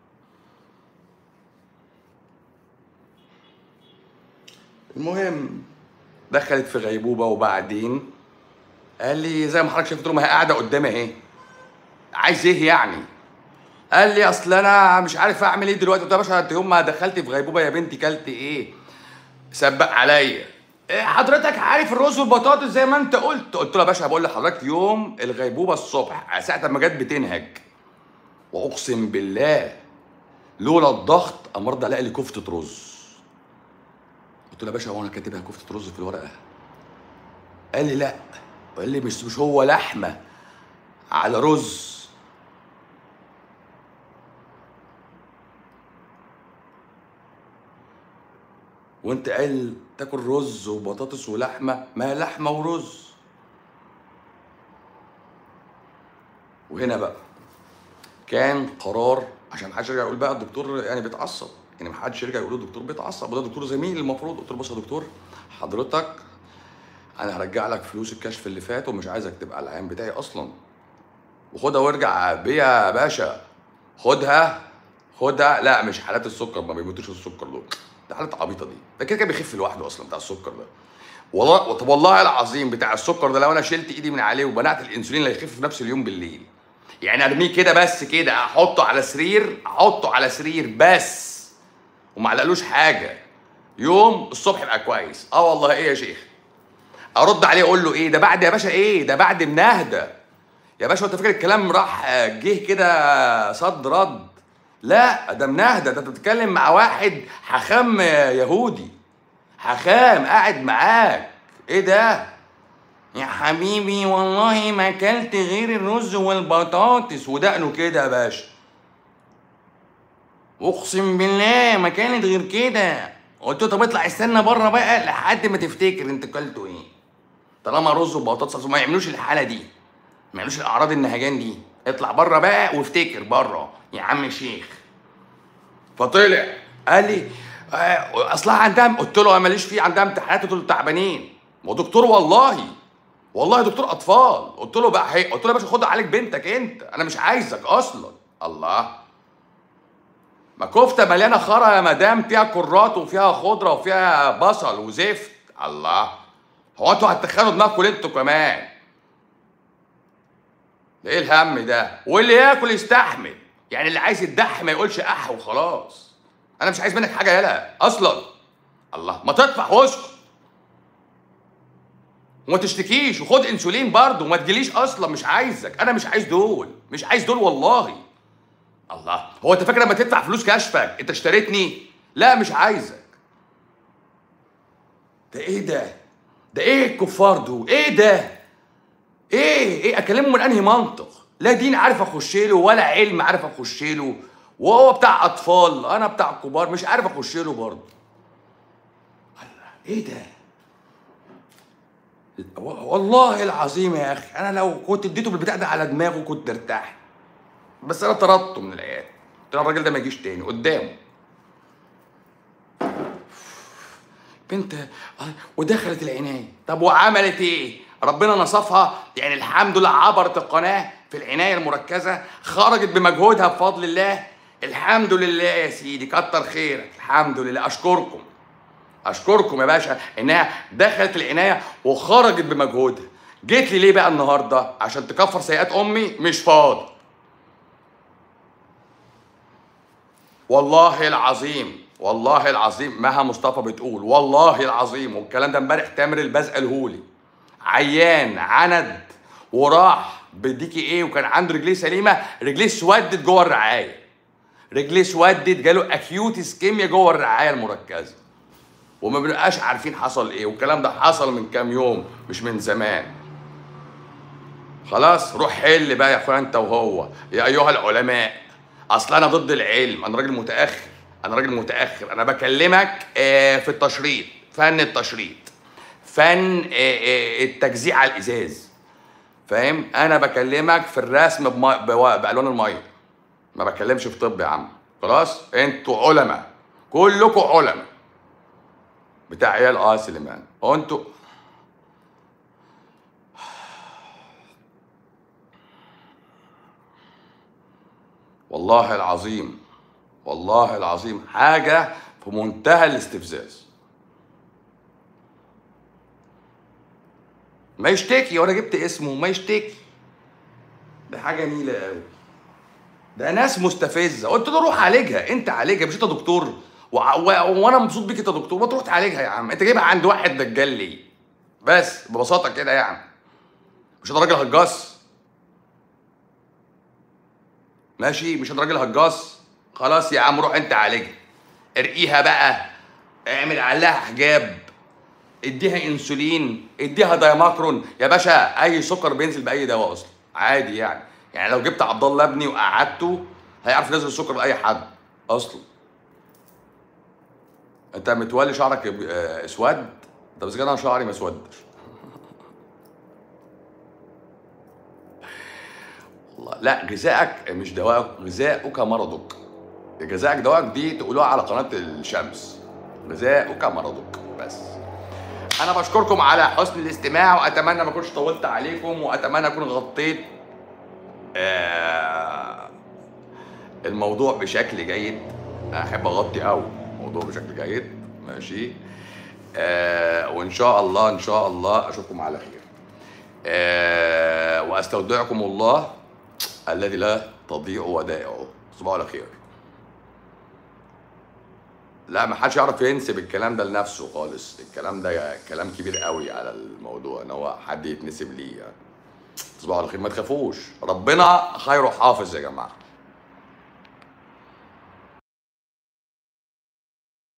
المهم دخلت في غيبوبه وبعدين قال لي زي ما حضرتك شايف قلت له ما هي قاعده قدامي اهي عايز ايه يعني قال لي اصل انا مش عارف اعمل ايه دلوقتي قلت له يا باشا انت يوم ما دخلت في غيبوبه يا بنتي كلت ايه سبق عليا إيه حضرتك عارف الرز والبطاطس زي ما انت قلت قلت له يا باشا بقول لحضرتك يوم الغيبوبه الصبح ساعه ما جت بتنهج واقسم بالله لولا الضغط امرض الاقي لي كفته رز قلت له يا باشا هو انا كاتبها كفته رز في الورقه قال لي لا قال لي مش مش هو لحمه على رز وانت قال تاكل رز وبطاطس ولحمه ما هي لحمه ورز وهنا بقى كان قرار عشان محدش يرجع يقول بقى الدكتور يعني بيتعصب يعني محدش يرجع يقول الدكتور بيتعصب وده دكتور زميل المفروض قلت له بص يا دكتور حضرتك انا هرجع لك فلوس الكشف اللي فات ومش عايزك تبقى العيان بتاعي اصلا وخدها وارجع بيها يا باشا خدها خدها لا مش حالات السكر ما بيموتوش السكر دول ده حالات عبيطه دي ده كده كده بيخف لوحده اصلا بتاع السكر ده والله طب والله العظيم بتاع السكر ده لو انا شلت ايدي من عليه وبنعت الانسولين اللي هيخف في نفس اليوم بالليل يعني ارميه كده بس كده احطه على سرير احطه على سرير بس وما علقلوش حاجه يوم الصبح يبقى كويس اه والله ايه يا شيخ ارد عليه اقول له ايه ده بعد يا باشا ايه ده بعد منهده يا باشا انت فاكر الكلام راح جه كده صد رد لا ده منهده ده انت بتتكلم مع واحد حخام يهودي حخام قاعد معاك ايه ده يا حبيبي والله ما اكلت غير الرز والبطاطس ودقنه كده يا باشا اقسم بالله ما كانت غير كده قلت له طب اطلع استنى بره بقى لحد ما تفتكر انت اكلته ايه طالما رز وبطاطس أصل ما يعملوش الحاله دي ما يعملوش الاعراض النهجان دي اطلع بره بقى وافتكر بره يا عم الشيخ فطلع قال لي آه، اصلها عندها قلت له انا ماليش فيه عندها امتحانات قلت له تعبانين ودكتور والله والله دكتور اطفال قلت له بقى هي قلت له يا باشا خد عليك بنتك انت انا مش عايزك اصلا الله ما كفته مليانه خرا يا مدام فيها كرات وفيها خضره وفيها بصل وزفت الله هو انتوا هتخانوا دماغكم انتوا كمان ده ايه الهم ده واللي ياكل يستحمل يعني اللي عايز يتدح ما يقولش اح وخلاص انا مش عايز منك حاجه يالا اصلا الله ما تطفح واسكت وما تشتكيش وخد انسولين برضه وما تجيليش اصلا مش عايزك انا مش عايز دول مش عايز دول والله الله هو انت فاكر لما تدفع فلوس كشفك انت اشتريتني لا مش عايزك ده ايه ده ده ايه الكفار دول ايه ده ايه ايه اكلمه من انهي منطق لا دين عارف اخش له ولا علم عارف اخش له وهو بتاع اطفال انا بتاع كبار مش عارف اخش له برضه الله ايه ده والله العظيم يا اخي انا لو كنت اديته بالبتاع ده على دماغه كنت ارتاح بس انا طردته من العيال قلت له الراجل ده ما يجيش تاني قدامه بنت آه، ودخلت العنايه طب وعملت ايه ربنا نصفها يعني الحمد لله عبرت القناه في العنايه المركزه خرجت بمجهودها بفضل الله الحمد لله يا سيدي كتر خيرك الحمد لله اشكركم اشكركم يا باشا انها دخلت العنايه وخرجت بمجهودها جيت لي ليه بقى النهارده عشان تكفر سيئات امي مش فاضي والله العظيم والله العظيم مها مصطفى بتقول والله العظيم والكلام ده امبارح تامر البزق الهولي عيان عند وراح بديكي ايه وكان عنده رجليه سليمه رجليه اسودت جوه الرعايه رجليه اسودت جاله اكيوت اسكيميا جوه الرعايه المركزه وما بنبقاش عارفين حصل ايه والكلام ده حصل من كام يوم مش من زمان خلاص روح حل بقى يا اخويا انت وهو يا ايها العلماء اصل انا ضد العلم انا راجل متاخر انا راجل متاخر انا بكلمك آه، في التشريط فن التشريط فن آه، آه، التجزيع على الازاز فاهم انا بكلمك في الرسم بمي... بوا- بالوان الميه ما بتكلمش في طب يا عم خلاص انتوا علماء كلكم علماء بتاع عيال اه سليمان هو انتوا والله العظيم والله العظيم حاجة في منتهى الاستفزاز ما يشتكي وانا جبت اسمه ما يشتكي ده حاجة نيلة قوي ده ناس مستفزة قلت له روح عالجها انت عالجها مش انت دكتور وع- و- وانا مبسوط بيك انت دكتور ما تروح تعالجها يا عم انت جايبها عند واحد دجال ليه بس ببساطة كده يعني مش انت راجل هجاص ماشي مش انت راجل هجاص خلاص يا عم روح انت عالجها ارقيها بقى اعمل عليها حجاب اديها انسولين اديها دايماكرون يا باشا اي سكر بينزل باي دواء اصلا عادي يعني يعني لو جبت عبد الله ابني وقعدته هيعرف ينزل السكر لاي حد اصلا انت متولي شعرك ب- آه، اسود طب اذا كان انا شعري ما اسودش والله لا غذائك مش دواءك غذاؤك مرضك غذائك دواءك دي تقولوها على قناه الشمس غذاؤك مرضك بس انا بشكركم على حسن الاستماع واتمنى ما اكونش طولت عليكم واتمنى اكون غطيت آه، الموضوع بشكل جيد انا احب اغطي قوي الموضوع بشكل جيد ماشي آه وان شاء الله ان شاء الله اشوفكم على خير آه واستودعكم الله الذي لا تضيع ودائعه تصبحوا على خير لا ما حدش يعرف ينسب الكلام ده لنفسه خالص الكلام ده كلام كبير قوي على الموضوع ان هو حد يتنسب ليه يعني تصبحوا على خير ما تخافوش ربنا خير حافظ يا جماعه